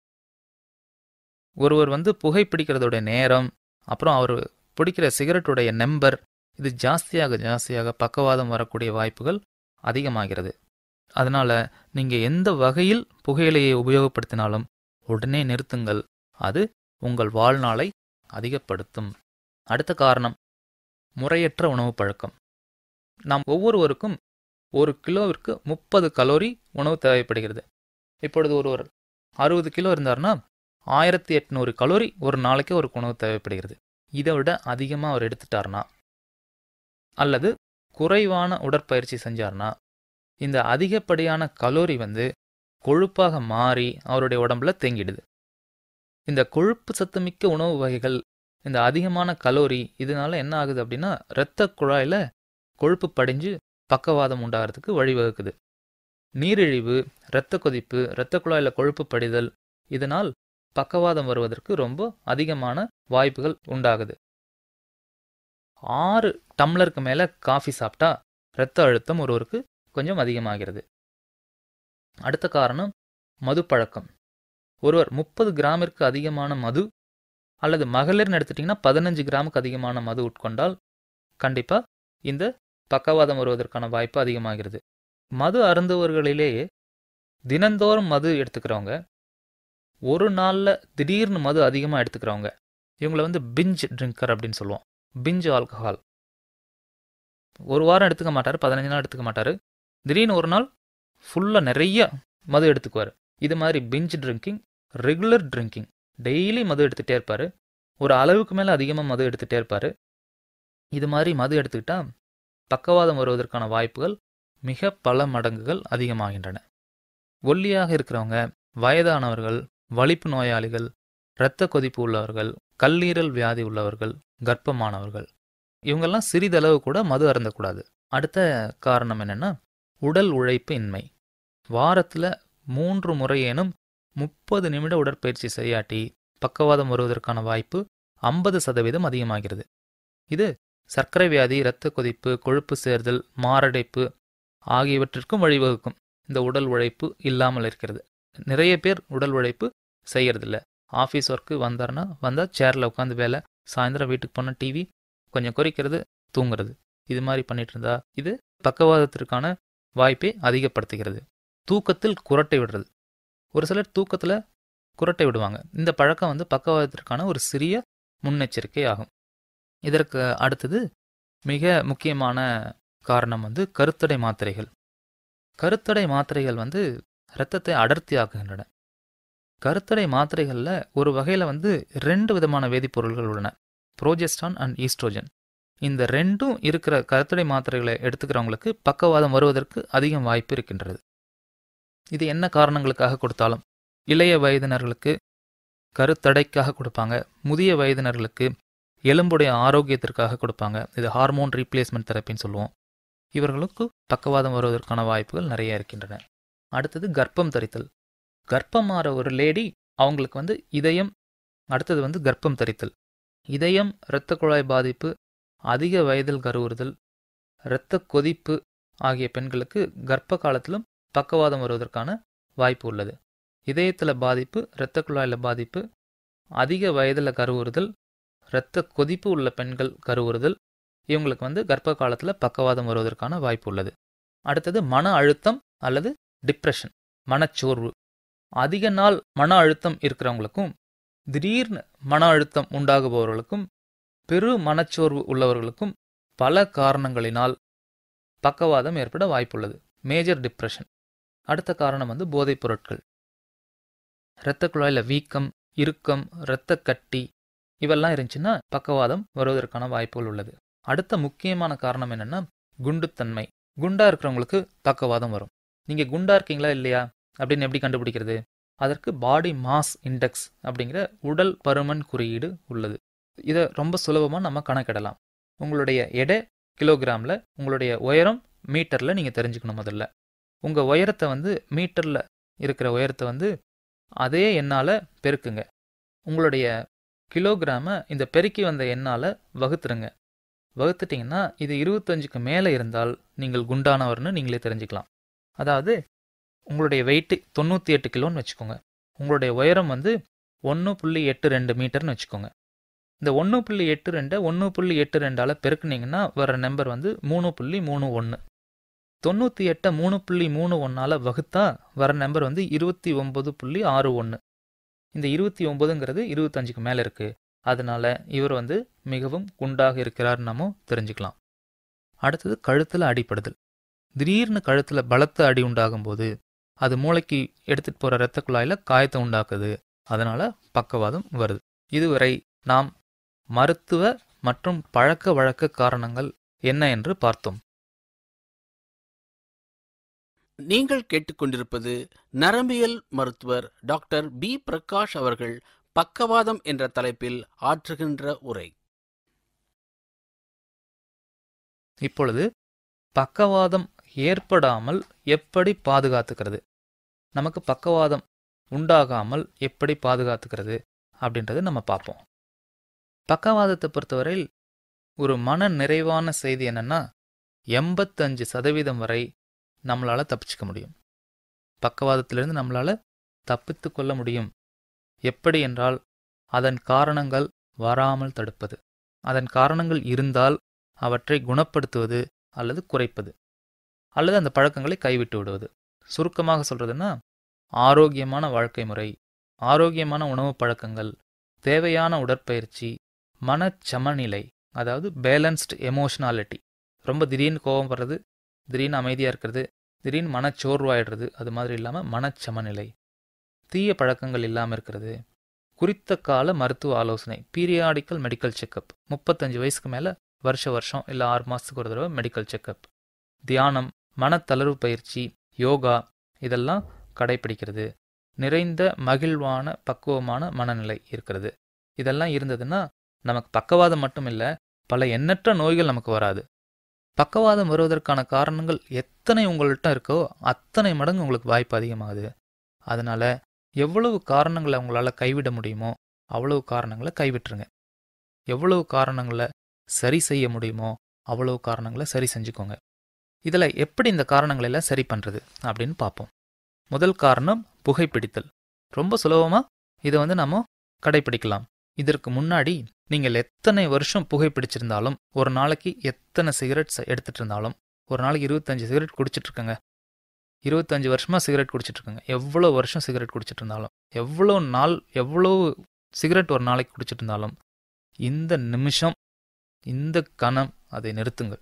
ஒருவர் வந்து புகைப்பிடிக்கிறதோட நேரம் அப்புறம் அவர் பிடிக்கிற சிகரெட்டுடைய நம்பர் இது ஜாஸ்தியாக ஜாஸ்தியாக பக்கவாதம் வரக்கூடிய வாய்ப்புகள் அதிகமாகிறது அதனால நீங்க எந்த வகையில் புகையிலையை உபயோகப்படுத்தினாலும் உடனே நிறுத்துங்கள் அது உங்கள் வாழ்நாளை அதிகப்படுத்தும் அடுத்த காரணம் முறையற்ற உணவு பழக்கம் நாம் ஒவ்வொருவருக்கும் ஒரு கிலோவிற்கு முப்பது கலோரி உணவு தேவைப்படுகிறது இப்பொழுது ஒருவர் அறுபது கிலோ இருந்தார்னா ஆயிரத்தி எட்நூறு கலோரி ஒரு நாளைக்கு ஒரு உணவு தேவைப்படுகிறது இதை விட அதிகமாக அவர் எடுத்துட்டார்னா அல்லது குறைவான உடற்பயிற்சி செஞ்சார்னா இந்த அதிகப்படியான கலோரி வந்து கொழுப்பாக மாறி அவருடைய உடம்புல தேங்கிடுது இந்த கொழுப்பு சத்துமிக்க உணவு வகைகள் இந்த அதிகமான கலோரி இதனால என்ன ஆகுது அப்படின்னா இரத்த குழாயில கொழுப்பு படிஞ்சு பக்கவாதம் உண்டாகிறதுக்கு வழிவகுக்குது நீரிழிவு இரத்த கொதிப்பு இரத்த குழாயில கொழுப்பு படிதல் இதனால் பக்கவாதம் வருவதற்கு ரொம்ப அதிகமான வாய்ப்புகள் உண்டாகுது ஆறு டம்ளருக்கு மேல காஃபி சாப்பிட்டா இரத்த அழுத்தம் ஒருவருக்கு கொஞ்சம் அதிகமாகிறது அடுத்த காரணம் மது பழக்கம் ஒருவர் முப்பது கிராமிற்கு அதிகமான மது அல்லது மகளிர்னு எடுத்துட்டிங்கன்னா பதினஞ்சு கிராமுக்கு அதிகமான மது உட்கொண்டால் கண்டிப்பாக இந்த பக்கவாதம் வருவதற்கான வாய்ப்பு அதிகமாகிறது மது அருந்துவர்களிலேயே தினந்தோறும் மது எடுத்துக்கிறவங்க ஒரு நாளில் திடீர்னு மது அதிகமாக எடுத்துக்கிறவங்க இவங்களை வந்து பிஞ்ச் ட்ரிங்கர் அப்படின்னு சொல்லுவோம் பிஞ்ச் ஆல்கஹால் ஒரு வாரம் எடுத்துக்க மாட்டார் பதினஞ்சு நாள் எடுத்துக்க மாட்டார் திடீர்னு ஒரு நாள் ஃபுல்லாக நிறைய மது எடுத்துக்குவார் இது மாதிரி binge drinking regular drinking daily மது எடுத்துகிட்டே இருப்பார் ஒரு அளவுக்கு மேலே அதிகமாக மது எடுத்துகிட்டே இருப்பார் இது மாதிரி மது எடுத்துக்கிட்டா பக்கவாதம் வருவதற்கான வாய்ப்புகள் மிக பல மடங்குகள் அதிகமாகின்றன ஒல்லியாக இருக்கிறவங்க வயதானவர்கள் வலிப்பு நோயாளிகள் இரத்த கொதிப்பு உள்ளவர்கள் கல்லீரல் வியாதி உள்ளவர்கள் கர்ப்பமானவர்கள் இவங்கெல்லாம் சிறிதளவு கூட மது அருந்தக்கூடாது அடுத்த காரணம் என்னென்னா உடல் உழைப்பு இன்மை வாரத்தில் மூன்று முறையேனும் முப்பது நிமிட உடற்பயிற்சி செய்யாட்டி பக்கவாதம் வருவதற்கான வாய்ப்பு ஐம்பது சதவீதம் அதிகமாகிறது இது சர்க்கரை வியாதி இரத்த கொதிப்பு கொழுப்பு சேர்தல் மாரடைப்பு ஆகியவற்றிற்கும் வழிவகுக்கும் இந்த உடல் உழைப்பு இல்லாமல் இருக்கிறது நிறைய பேர் உடல் உழைப்பு செய்யறதில்ல ஆஃபீஸ் ஒர்க்கு வந்தாருன்னா வந்தால் சேரில் உட்காந்து வேலை சாயந்தரம் வீட்டுக்கு போனால் டிவி கொஞ்சம் குறைக்கிறது தூங்குறது இது மாதிரி பண்ணிட்டு இருந்தா இது பக்கவாதத்திற்கான வாய்ப்பை அதிகப்படுத்துகிறது தூக்கத்தில் குரட்டை விடுறது ஒரு சிலர் தூக்கத்தில் குரட்டை விடுவாங்க இந்த பழக்கம் வந்து பக்கவாதத்திற்கான ஒரு சிறிய முன்னெச்சரிக்கை ஆகும் இதற்கு அடுத்தது மிக முக்கியமான காரணம் வந்து கருத்தடை மாத்திரைகள் கருத்தடை மாத்திரைகள் வந்து இரத்தத்தை அடர்த்தியாக்குகின்றன கருத்தடை மாத்திரைகளில் ஒரு வகையில் வந்து ரெண்டு விதமான வேதிப்பொருள்கள் உள்ளன புரோஜெஸ்டான் அண்ட் ஈஸ்ட்ரோஜன் இந்த ரெண்டும் இருக்கிற கருத்தடை மாத்திரைகளை எடுத்துக்கிறவங்களுக்கு பக்கவாதம் வருவதற்கு அதிகம் வாய்ப்பு இருக்கின்றது இது என்ன காரணங்களுக்காக கொடுத்தாலும் இளைய வயதினர்களுக்கு கருத்தடைக்காக கொடுப்பாங்க முதிய வயதினர்களுக்கு எலும்புடைய ஆரோக்கியத்திற்காக கொடுப்பாங்க இது ஹார்மோன் ரீப்ளேஸ்மெண்ட் தெரப்பின்னு சொல்லுவோம் இவர்களுக்கு பக்கவாதம் வருவதற்கான வாய்ப்புகள் நிறைய இருக்கின்றன அடுத்தது கர்ப்பம் தரித்தல் கர்ப்பமாற ஒரு லேடி அவங்களுக்கு வந்து இதயம் அடுத்தது வந்து கர்ப்பம் தரித்தல் இதயம் இரத்த குழாய் பாதிப்பு அதிக வயதில் கருவுறுதல் இரத்த கொதிப்பு ஆகிய பெண்களுக்கு கர்ப்ப காலத்திலும் பக்கவாதம் வருவதற்கான வாய்ப்பு உள்ளது இதயத்தில் பாதிப்பு இரத்த குழாயில் பாதிப்பு அதிக வயதில் கருவுறுதல் இரத்த கொதிப்பு உள்ள பெண்கள் கருவுறுதல் இவங்களுக்கு வந்து கர்ப்ப காலத்தில் பக்கவாதம் வருவதற்கான வாய்ப்பு உள்ளது அடுத்தது மன அழுத்தம் அல்லது டிப்ரெஷன் மனச்சோர்வு அதிக நாள் மன அழுத்தம் இருக்கிறவங்களுக்கும் திடீர்னு மன அழுத்தம் உண்டாகுபவர்களுக்கும் பெரு மனச்சோர்வு உள்ளவர்களுக்கும் பல காரணங்களினால் பக்கவாதம் ஏற்பட வாய்ப்புள்ளது மேஜர் டிப்ரெஷன் அடுத்த காரணம் வந்து போதைப் பொருட்கள் இரத்த குழாயில் வீக்கம் இறுக்கம் இரத்த கட்டி இவெல்லாம் இருந்துச்சுன்னா பக்கவாதம் வருவதற்கான வாய்ப்புகள் உள்ளது அடுத்த முக்கியமான காரணம் என்னன்னா குண்டுத்தன்மை குண்டா இருக்கிறவங்களுக்கு பக்கவாதம் வரும் நீங்க குண்டா இருக்கீங்களா இல்லையா அப்படின்னு எப்படி கண்டுபிடிக்கிறது அதற்கு பாடி மாஸ் இண்டெக்ஸ் அப்படிங்கிற உடல் பருமன் குறியீடு உள்ளது இதை ரொம்ப சுலபமாக நம்ம கணக்கிடலாம் உங்களுடைய எடை கிலோகிராமில் உங்களுடைய உயரம் மீட்டரில் நீங்கள் தெரிஞ்சுக்கணும் முதல்ல உங்கள் உயரத்தை வந்து மீட்டரில் இருக்கிற உயரத்தை வந்து அதே எண்ணால் பெருக்குங்க உங்களுடைய கிலோகிராமை இந்த பெருக்கி வந்த எண்ணால் வகுத்துருங்க வகுத்துட்டிங்கன்னா இது இருபத்தஞ்சுக்கு மேலே இருந்தால் நீங்கள் குண்டானவர்னு நீங்களே தெரிஞ்சுக்கலாம் அதாவது உங்களுடைய வெயிட்டு தொண்ணூற்றி எட்டு கிலோன்னு வச்சுக்கோங்க உங்களுடைய உயரம் வந்து ஒன்று புள்ளி எட்டு ரெண்டு மீட்டர்னு வச்சுக்கோங்க இந்த ஒன்று புள்ளி எட்டு ரெண்டை ஒன்று புள்ளி எட்டு ரெண்டால் பெருக்குனீங்கன்னா வர நம்பர் வந்து மூணு புள்ளி மூணு ஒன்று தொண்ணூற்றி எட்டை மூணு புள்ளி மூணு ஒன்றால் வகுத்தா வர நம்பர் வந்து இருபத்தி ஒம்பது புள்ளி ஆறு ஒன்று இந்த இருபத்தி ஒம்பதுங்கிறது இருபத்தஞ்சுக்கு மேலே இருக்குது அதனால இவர் வந்து மிகவும் குண்டாக இருக்கிறார் நம்ம தெரிஞ்சுக்கலாம் அடுத்தது கழுத்தில் அடிப்படுதல் திடீர்னு கழுத்தில் பலத்த அடி உண்டாகும்போது அது மூளைக்கு எடுத்துகிட்டு போகிற இரத்த குழாயில் காயத்தை உண்டாக்குது அதனால் பக்கவாதம் வருது இதுவரை நாம் மருத்துவ மற்றும் பழக்க வழக்க காரணங்கள் என்ன என்று பார்த்தோம் நீங்கள் கேட்டுக்கொண்டிருப்பது நரம்பியல் மருத்துவர் டாக்டர் பி பிரகாஷ் அவர்கள் பக்கவாதம் என்ற தலைப்பில் ஆற்றுகின்ற உரை இப்பொழுது பக்கவாதம் ஏற்படாமல் எப்படி பாதுகாத்துக்கிறது நமக்கு பக்கவாதம் உண்டாகாமல் எப்படி பாதுகாத்துக்கிறது அப்படின்றது நம்ம பார்ப்போம் பக்கவாதத்தை பொறுத்தவரையில் ஒரு மன நிறைவான செய்தி என்னன்னா எண்பத்தஞ்சு சதவீதம் வரை நம்மளால் தப்பிச்சுக்க முடியும் பக்கவாதத்திலிருந்து நம்மளால் தப்பித்து கொள்ள முடியும் எப்படி என்றால் அதன் காரணங்கள் வராமல் தடுப்பது அதன் காரணங்கள் இருந்தால் அவற்றை குணப்படுத்துவது அல்லது குறைப்பது அல்லது அந்த பழக்கங்களை கைவிட்டு விடுவது சுருக்கமாக சொல்றதுன்னா ஆரோக்கியமான வாழ்க்கை முறை ஆரோக்கியமான உணவு பழக்கங்கள் தேவையான உடற்பயிற்சி மனச்சமநிலை அதாவது பேலன்ஸ்டு எமோஷனாலிட்டி ரொம்ப திடீர்னு கோபம் வர்றது திடீர்னு அமைதியாக இருக்கிறது திடீர்னு மனச்சோர்வாயிடுறது அது மாதிரி இல்லாமல் மனச்சமநிலை தீய பழக்கங்கள் இல்லாமல் இருக்கிறது குறித்த கால மருத்துவ ஆலோசனை பீரியாடிக்கல் மெடிக்கல் செக்கப் முப்பத்தஞ்சு வயசுக்கு மேலே வருஷ வருஷம் இல்லை ஆறு மாதத்துக்கு ஒரு தடவை மெடிக்கல் செக்கப் தியானம் மனத்தளர்வு பயிற்சி யோகா இதெல்லாம் கடைபிடிக்கிறது நிறைந்த மகிழ்வான பக்குவமான மனநிலை இருக்கிறது இதெல்லாம் இருந்ததுன்னா நமக்கு பக்கவாதம் மட்டும் இல்லை பல எண்ணற்ற நோய்கள் நமக்கு வராது பக்கவாதம் வருவதற்கான காரணங்கள் எத்தனை உங்கள்கிட்ட இருக்கோ அத்தனை மடங்கு உங்களுக்கு வாய்ப்பு அதிகமாகுது அதனால எவ்வளவு காரணங்களை உங்களால் கைவிட முடியுமோ அவ்வளவு காரணங்களை கைவிட்டுருங்க எவ்வளவு காரணங்களை சரி செய்ய முடியுமோ அவ்வளவு காரணங்களை சரி செஞ்சுக்கோங்க இதில் எப்படி இந்த காரணங்களை எல்லாம் சரி பண்ணுறது அப்படின்னு பார்ப்போம் முதல் காரணம் புகைப்பிடித்தல் ரொம்ப சுலபமாக இதை வந்து நம்ம கடைப்பிடிக்கலாம் இதற்கு முன்னாடி நீங்கள் எத்தனை வருஷம் புகைப்பிடிச்சிருந்தாலும் ஒரு நாளைக்கு எத்தனை சிகரெட்ஸ் எடுத்துட்டு இருந்தாலும் ஒரு நாளைக்கு இருபத்தஞ்சு சிகரெட் குடிச்சிட்டு இருக்கங்க இருபத்தஞ்சு வருஷமாக சிகரெட் குடிச்சிட்டு இருக்கங்க எவ்வளோ வருஷம் சிகரெட் குடிச்சிட்டு இருந்தாலும் எவ்வளோ நாள் எவ்வளோ சிகரெட் ஒரு நாளைக்கு குடிச்சிட்டு இருந்தாலும் இந்த நிமிஷம் இந்த கணம் அதை நிறுத்துங்கள்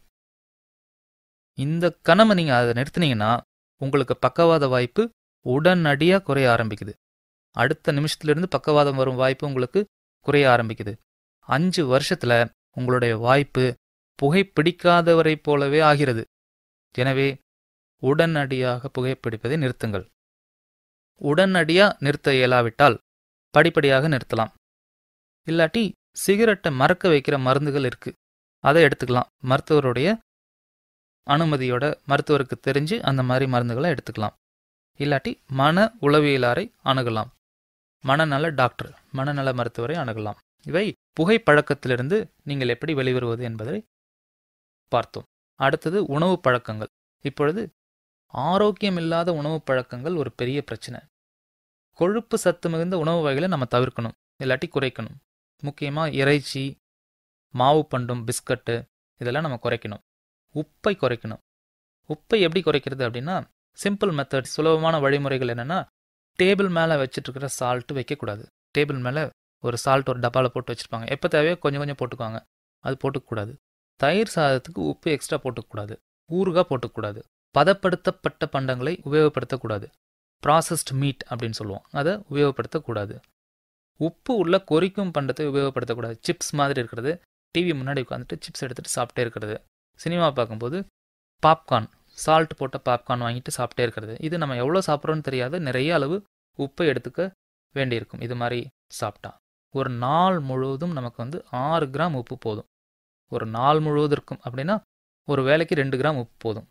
இந்த கணமை நீங்கள் அதை நிறுத்துனீங்கன்னா உங்களுக்கு பக்கவாத வாய்ப்பு உடனடியாக குறைய ஆரம்பிக்குது அடுத்த நிமிஷத்துலேருந்து பக்கவாதம் வரும் வாய்ப்பு உங்களுக்கு குறைய ஆரம்பிக்குது அஞ்சு வருஷத்துல உங்களுடைய வாய்ப்பு புகைப்பிடிக்காதவரை போலவே ஆகிறது எனவே உடனடியாக புகைப்பிடிப்பதை நிறுத்துங்கள் உடனடியாக நிறுத்த இயலாவிட்டால் படிப்படியாக நிறுத்தலாம் இல்லாட்டி சிகரெட்டை மறக்க வைக்கிற மருந்துகள் இருக்கு அதை எடுத்துக்கலாம் மருத்துவருடைய அனுமதியோட மருத்துவருக்கு தெரிஞ்சு அந்த மாதிரி மருந்துகளை எடுத்துக்கலாம் இல்லாட்டி மன உளவியலாரை அணுகலாம் மனநல டாக்டர் மனநல மருத்துவரை அணுகலாம் இவை புகைப்பழக்கத்திலிருந்து நீங்கள் எப்படி வெளிவருவது என்பதை பார்த்தோம் அடுத்தது உணவு பழக்கங்கள் இப்பொழுது ஆரோக்கியமில்லாத உணவு பழக்கங்கள் ஒரு பெரிய பிரச்சனை கொழுப்பு சத்து மிகுந்த உணவு வகைகளை நம்ம தவிர்க்கணும் இல்லாட்டி குறைக்கணும் முக்கியமாக இறைச்சி மாவு பண்டும் பிஸ்கட்டு இதெல்லாம் நம்ம குறைக்கணும் உப்பை குறைக்கணும் உப்பை எப்படி குறைக்கிறது அப்படின்னா சிம்பிள் மெத்தட் சுலபமான வழிமுறைகள் என்னென்னா டேபிள் மேலே வச்சுட்டு இருக்கிற சால்ட்டு வைக்கக்கூடாது டேபிள் மேலே ஒரு சால்ட் ஒரு டப்பாவில் போட்டு வச்சுருப்பாங்க எப்போ தேவையோ கொஞ்சம் கொஞ்சம் போட்டுக்குவாங்க அது போட்டுக்கக்கூடாது தயிர் சாதத்துக்கு உப்பு எக்ஸ்ட்ரா போட்டுக்கக்கூடாது ஊறுகாய் போட்டுக்கக்கூடாது பதப்படுத்தப்பட்ட பண்டங்களை உபயோகப்படுத்தக்கூடாது ப்ராசஸ்ட் மீட் அப்படின்னு சொல்லுவோம் அதை உபயோகப்படுத்தக்கூடாது உப்பு உள்ள கொறிக்கும் பண்டத்தை உபயோகப்படுத்தக்கூடாது சிப்ஸ் மாதிரி இருக்கிறது டிவி முன்னாடி உட்காந்துட்டு சிப்ஸ் எடுத்துகிட்டு சாப்பிட்டே இருக்கிறது சினிமா பார்க்கும்போது பாப்கார்ன் சால்ட் போட்ட பாப்கார்ன் வாங்கிட்டு சாப்பிட்டே இருக்கிறது இது நம்ம எவ்வளோ சாப்பிட்றோன்னு தெரியாது நிறைய அளவு உப்பை எடுத்துக்க வேண்டியிருக்கும் இது மாதிரி சாப்பிட்டா ஒரு நாள் முழுவதும் நமக்கு வந்து ஆறு கிராம் உப்பு போதும் ஒரு நாள் முழுவதற்கும் அப்படின்னா ஒரு வேலைக்கு ரெண்டு கிராம் உப்பு போதும்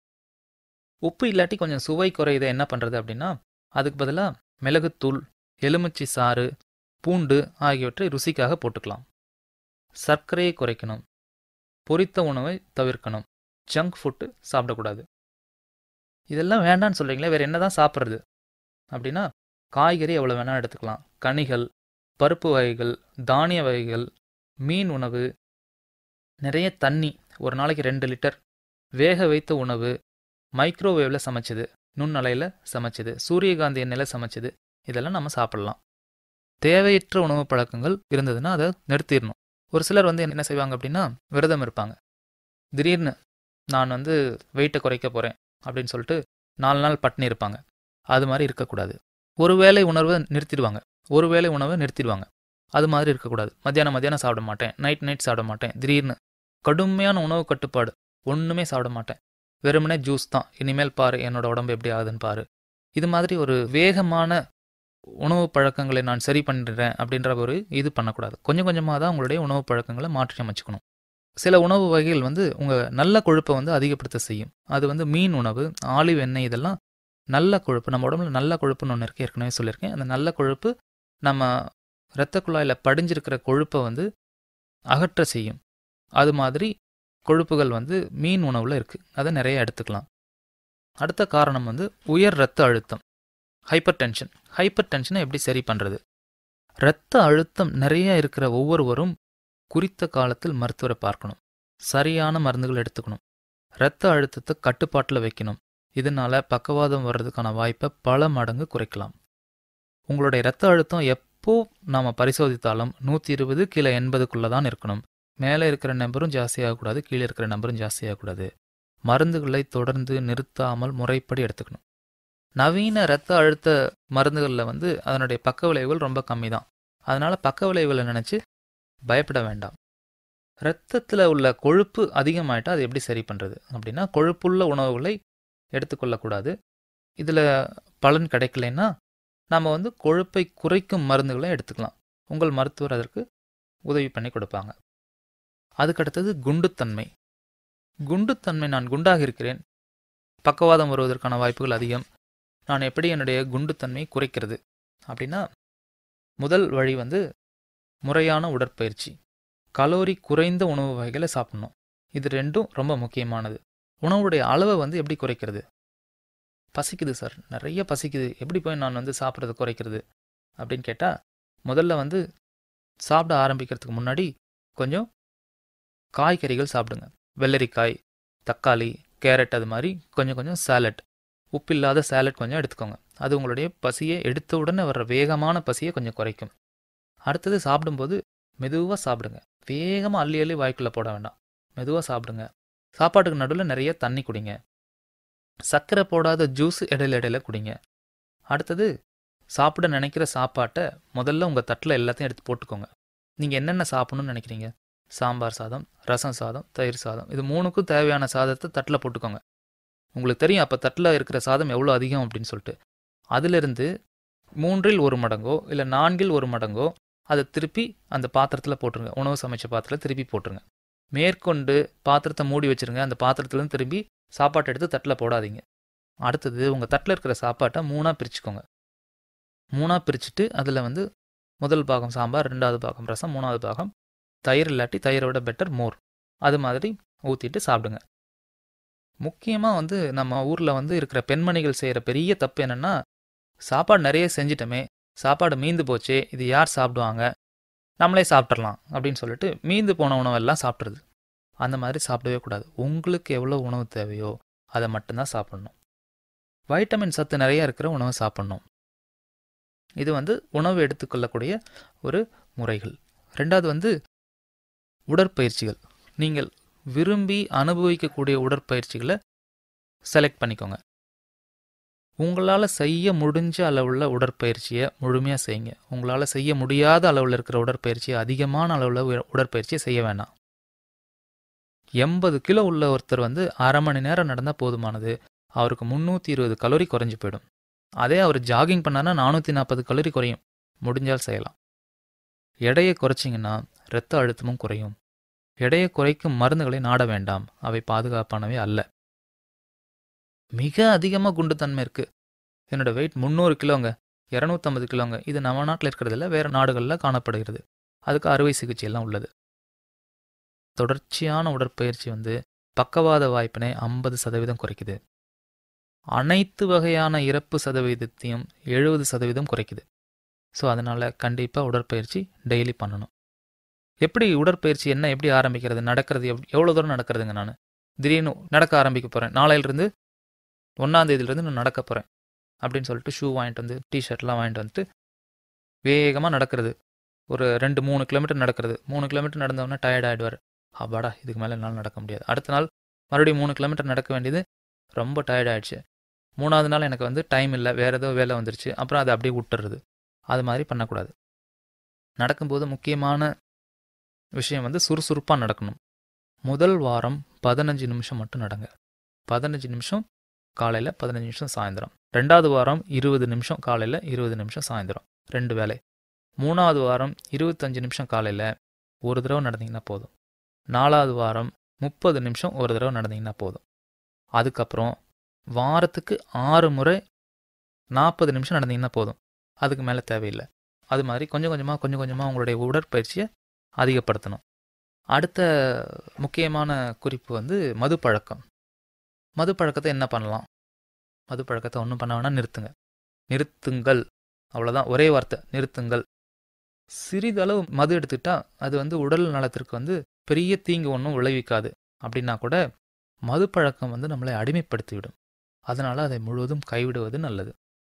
உப்பு இல்லாட்டி கொஞ்சம் சுவை குறையுதை என்ன பண்ணுறது அப்படின்னா அதுக்கு பதிலாக மிளகுத்தூள் எலுமிச்சை சாறு பூண்டு ஆகியவற்றை ருசிக்காக போட்டுக்கலாம் சர்க்கரையை குறைக்கணும் பொரித்த உணவை தவிர்க்கணும் ஜங்க் ஃபுட்டு சாப்பிடக்கூடாது இதெல்லாம் வேண்டான்னு சொல்கிறீங்களே வேறு என்ன தான் சாப்பிட்றது அப்படின்னா காய்கறி எவ்வளோ வேணால் எடுத்துக்கலாம் கனிகள் பருப்பு வகைகள் தானிய வகைகள் மீன் உணவு நிறைய தண்ணி ஒரு நாளைக்கு ரெண்டு லிட்டர் வேக வைத்த உணவு மைக்ரோவேவில் சமைச்சது நுண்ணலையில் சமைச்சது சூரியகாந்தி எண்ணெயில் சமைச்சது இதெல்லாம் நம்ம சாப்பிடலாம் தேவையற்ற உணவு பழக்கங்கள் இருந்ததுன்னா அதை நிறுத்திடணும் ஒரு சிலர் வந்து என்ன செய்வாங்க அப்படின்னா விரதம் இருப்பாங்க திடீர்னு நான் வந்து வெயிட்டை குறைக்க போகிறேன் அப்படின்னு சொல்லிட்டு நாலு நாள் பட்டினி இருப்பாங்க அது மாதிரி இருக்கக்கூடாது ஒரு வேளை உணர்வை நிறுத்திடுவாங்க ஒரு வேளை உணவை நிறுத்திடுவாங்க அது மாதிரி இருக்கக்கூடாது மத்தியானம் மத்தியானம் சாப்பிட மாட்டேன் நைட் நைட் சாப்பிட மாட்டேன் திடீர்னு கடுமையான உணவு கட்டுப்பாடு ஒன்றுமே சாப்பிட மாட்டேன் வெறுமனே ஜூஸ் தான் இனிமேல் பாரு என்னோட உடம்பு எப்படி ஆகுதுன்னு பாரு இது மாதிரி ஒரு வேகமான உணவு பழக்கங்களை நான் சரி பண்ணிடுறேன் அப்படின்ற ஒரு இது பண்ணக்கூடாது கொஞ்சம் கொஞ்சமாக தான் உங்களுடைய உணவு பழக்கங்களை மாற்றி அமைச்சுக்கணும் சில உணவு வகைகள் வந்து உங்கள் நல்ல கொழுப்பை வந்து அதிகப்படுத்த செய்யும் அது வந்து மீன் உணவு ஆலிவ் எண்ணெய் இதெல்லாம் நல்ல கொழுப்பு நம்ம உடம்புல நல்ல கொழுப்புன்னு ஒன்று இருக்கு ஏற்கனவே சொல்லியிருக்கேன் அந்த நல்ல கொழுப்பு நம்ம இரத்த குழாயில் படிஞ்சிருக்கிற கொழுப்பை வந்து அகற்ற செய்யும் அது மாதிரி கொழுப்புகள் வந்து மீன் உணவில் இருக்குது அதை நிறைய எடுத்துக்கலாம் அடுத்த காரணம் வந்து உயர் இரத்த அழுத்தம் ஹைப்பர் டென்ஷன் ஹைப்பர் டென்ஷனை எப்படி சரி பண்ணுறது இரத்த அழுத்தம் நிறைய இருக்கிற ஒவ்வொருவரும் குறித்த காலத்தில் மருத்துவரை பார்க்கணும் சரியான மருந்துகள் எடுத்துக்கணும் இரத்த அழுத்தத்தை கட்டுப்பாட்டில் வைக்கணும் இதனால பக்கவாதம் வர்றதுக்கான வாய்ப்பை பல மடங்கு குறைக்கலாம் உங்களுடைய இரத்த அழுத்தம் எப்போ நாம் பரிசோதித்தாலும் நூற்றி இருபது கீழே எண்பதுக்குள்ளே தான் இருக்கணும் மேலே இருக்கிற நம்பரும் ஜாஸ்தியாகக்கூடாது கீழே இருக்கிற நம்பரும் ஜாஸ்தியாகக்கூடாது மருந்துகளை தொடர்ந்து நிறுத்தாமல் முறைப்படி எடுத்துக்கணும் நவீன இரத்த அழுத்த மருந்துகளில் வந்து அதனுடைய பக்க விளைவுகள் ரொம்ப கம்மி தான் அதனால் பக்க விளைவுகளை நினச்சி பயப்பட வேண்டாம் இரத்தத்தில் உள்ள கொழுப்பு அதிகமாயிட்டா அது எப்படி சரி பண்ணுறது அப்படின்னா கொழுப்புள்ள உணவுகளை எடுத்துக்கொள்ளக்கூடாது இதில் பலன் கிடைக்கலைன்னா நம்ம வந்து கொழுப்பை குறைக்கும் மருந்துகளை எடுத்துக்கலாம் உங்கள் மருத்துவர் அதற்கு உதவி பண்ணி கொடுப்பாங்க அதுக்கடுத்தது குண்டுத்தன்மை குண்டுத்தன்மை நான் குண்டாக இருக்கிறேன் பக்கவாதம் வருவதற்கான வாய்ப்புகள் அதிகம் நான் எப்படி என்னுடைய குண்டுத்தன்மையை குறைக்கிறது அப்படின்னா முதல் வழி வந்து முறையான உடற்பயிற்சி கலோரி குறைந்த உணவு வகைகளை சாப்பிடணும் இது ரெண்டும் ரொம்ப முக்கியமானது உணவுடைய அளவை வந்து எப்படி குறைக்கிறது பசிக்குது சார் நிறைய பசிக்குது எப்படி போய் நான் வந்து சாப்பிட்றது குறைக்கிறது அப்படின்னு கேட்டால் முதல்ல வந்து சாப்பிட ஆரம்பிக்கிறதுக்கு முன்னாடி கொஞ்சம் காய்கறிகள் சாப்பிடுங்க வெள்ளரிக்காய் தக்காளி கேரட் அது மாதிரி கொஞ்சம் கொஞ்சம் சாலட் உப்பில்லாத சாலட் கொஞ்சம் எடுத்துக்கோங்க அது உங்களுடைய பசியை எடுத்த உடனே வர்ற வேகமான பசியை கொஞ்சம் குறைக்கும் அடுத்தது சாப்பிடும்போது மெதுவாக சாப்பிடுங்க வேகமாக அள்ளி அள்ளி வாய்க்குள்ளே போட வேண்டாம் மெதுவாக சாப்பிடுங்க சாப்பாட்டுக்கு நடுவில் நிறைய தண்ணி குடிங்க சர்க்கரை போடாத ஜூஸ் இடையில இடையில குடிங்க அடுத்தது சாப்பிட நினைக்கிற சாப்பாட்டை முதல்ல உங்கள் தட்டில் எல்லாத்தையும் எடுத்து போட்டுக்கோங்க நீங்கள் என்னென்ன சாப்பிடணும்னு நினைக்கிறீங்க சாம்பார் சாதம் ரசம் சாதம் தயிர் சாதம் இது மூணுக்கும் தேவையான சாதத்தை தட்டில் போட்டுக்கோங்க உங்களுக்கு தெரியும் அப்போ தட்டில் இருக்கிற சாதம் எவ்வளோ அதிகம் அப்படின்னு சொல்லிட்டு அதிலிருந்து மூன்றில் ஒரு மடங்கோ இல்லை நான்கில் ஒரு மடங்கோ அதை திருப்பி அந்த பாத்திரத்தில் போட்டுருங்க உணவு சமைச்ச பாத்திரத்தில் திருப்பி போட்டுருங்க மேற்கொண்டு பாத்திரத்தை மூடி வச்சிருங்க அந்த பாத்திரத்துலேருந்து திரும்பி சாப்பாட்டை எடுத்து தட்டில் போடாதீங்க அடுத்தது உங்கள் தட்டில் இருக்கிற சாப்பாட்டை மூணாக பிரிச்சுக்கோங்க மூணாக பிரிச்சுட்டு அதில் வந்து முதல் பாகம் சாம்பார் ரெண்டாவது பாகம் ரசம் மூணாவது பாகம் தயிர் இல்லாட்டி தயிரை விட பெட்டர் மோர் அது மாதிரி ஊற்றிட்டு சாப்பிடுங்க முக்கியமாக வந்து நம்ம ஊரில் வந்து இருக்கிற பெண்மணிகள் செய்கிற பெரிய தப்பு என்னென்னா சாப்பாடு நிறைய செஞ்சிட்டோமே சாப்பாடு மீந்து போச்சே இது யார் சாப்பிடுவாங்க நம்மளே சாப்பிட்றலாம் அப்படின்னு சொல்லிட்டு மீந்து போன உணவெல்லாம் சாப்பிட்றது அந்த மாதிரி சாப்பிடவே கூடாது உங்களுக்கு எவ்வளோ உணவு தேவையோ அதை மட்டும்தான் சாப்பிட்ணும் வைட்டமின் சத்து நிறைய இருக்கிற உணவை சாப்பிட்ணும் இது வந்து உணவு எடுத்துக்கொள்ளக்கூடிய ஒரு முறைகள் ரெண்டாவது வந்து உடற்பயிற்சிகள் நீங்கள் விரும்பி அனுபவிக்கக்கூடிய உடற்பயிற்சிகளை செலக்ட் பண்ணிக்கோங்க உங்களால் செய்ய முடிஞ்ச அளவுள்ள உடற்பயிற்சியை முழுமையாக செய்யுங்க உங்களால் செய்ய முடியாத அளவில் இருக்கிற உடற்பயிற்சியை அதிகமான அளவில் உடற்பயிற்சியை செய்ய வேண்டாம் எண்பது கிலோ உள்ள ஒருத்தர் வந்து அரை மணி நேரம் நடந்தால் போதுமானது அவருக்கு முந்நூற்றி இருபது கலோரி குறைஞ்சு போயிடும் அதே அவர் ஜாகிங் பண்ணார்னா நானூற்றி நாற்பது கலோரி குறையும் முடிஞ்சால் செய்யலாம் எடையை குறைச்சிங்கன்னா இரத்த அழுத்தமும் குறையும் எடையை குறைக்கும் மருந்துகளை நாட வேண்டாம் அவை பாதுகாப்பானவை அல்ல மிக அதிகமாக குண்டுத்தன்மை இருக்குது என்னோட வெயிட் முந்நூறு கிலோங்க இரநூத்தம்பது கிலோங்க இது நம்ம நாட்டில் இருக்கிறதில்ல வேறு நாடுகளில் காணப்படுகிறது அதுக்கு அறுவை சிகிச்சையெல்லாம் உள்ளது தொடர்ச்சியான உடற்பயிற்சி வந்து பக்கவாத வாய்ப்பினை ஐம்பது சதவீதம் குறைக்குது அனைத்து வகையான இறப்பு சதவீதத்தையும் எழுபது சதவீதம் குறைக்குது ஸோ அதனால் கண்டிப்பாக உடற்பயிற்சி டெய்லி பண்ணணும் எப்படி உடற்பயிற்சி என்ன எப்படி ஆரம்பிக்கிறது நடக்கிறது எவ் எவ்வளோ தூரம் நடக்கிறதுங்க நான் திடீர்னு நடக்க ஆரம்பிக்க போகிறேன் நாளையிலிருந்து ஒன்றாந்தேதியிலேருந்து நான் நடக்க போகிறேன் அப்படின்னு சொல்லிட்டு ஷூ வாங்கிட்டு வந்து டிஷர்ட்லாம் வாங்கிட்டு வந்துட்டு வேகமாக நடக்கிறது ஒரு ரெண்டு மூணு கிலோமீட்டர் நடக்கிறது மூணு கிலோமீட்டர் நடந்தவொடனே டயர்ட் ஆகிடுவார் அப்பாடா இதுக்கு மேலே என்னால் நடக்க முடியாது அடுத்த நாள் மறுபடியும் மூணு கிலோமீட்டர் நடக்க வேண்டியது ரொம்ப டயர்ட் ஆயிடுச்சு மூணாவது நாள் எனக்கு வந்து டைம் இல்லை வேறு ஏதோ வேலை வந்துருச்சு அப்புறம் அதை அப்படியே விட்டுறது அது மாதிரி பண்ணக்கூடாது நடக்கும்போது முக்கியமான விஷயம் வந்து சுறுசுறுப்பாக நடக்கணும் முதல் வாரம் பதினஞ்சு நிமிஷம் மட்டும் நடங்க பதினஞ்சு நிமிஷம் காலையில் பதினஞ்சு நிமிஷம் சாயந்தரம் ரெண்டாவது வாரம் இருபது நிமிஷம் காலையில் இருபது நிமிஷம் சாயந்தரம் ரெண்டு வேலை மூணாவது வாரம் இருபத்தஞ்சு நிமிஷம் காலையில் ஒரு தடவை நடந்தீங்கன்னா போதும் நாலாவது வாரம் முப்பது நிமிஷம் ஒரு தடவை நடந்தீங்கன்னா போதும் அதுக்கப்புறம் வாரத்துக்கு ஆறு முறை நாற்பது நிமிஷம் நடந்தீங்கன்னா போதும் அதுக்கு மேலே தேவையில்லை அது மாதிரி கொஞ்சம் கொஞ்சமாக கொஞ்சம் கொஞ்சமாக உங்களுடைய உடற்பயிற்சியை அதிகப்படுத்தணும் அடுத்த முக்கியமான குறிப்பு வந்து மது பழக்கம் மது பழக்கத்தை என்ன பண்ணலாம் மது பழக்கத்தை ஒன்றும் பண்ண வேணால் நிறுத்துங்க நிறுத்துங்கள் அவ்வளோதான் ஒரே வார்த்தை நிறுத்துங்கள் சிறிதளவு மது எடுத்துக்கிட்டா அது வந்து உடல் நலத்திற்கு வந்து பெரிய தீங்கு ஒன்றும் விளைவிக்காது அப்படின்னா கூட மது பழக்கம் வந்து நம்மளை அடிமைப்படுத்திவிடும் அதனால் அதை முழுவதும் கைவிடுவது நல்லது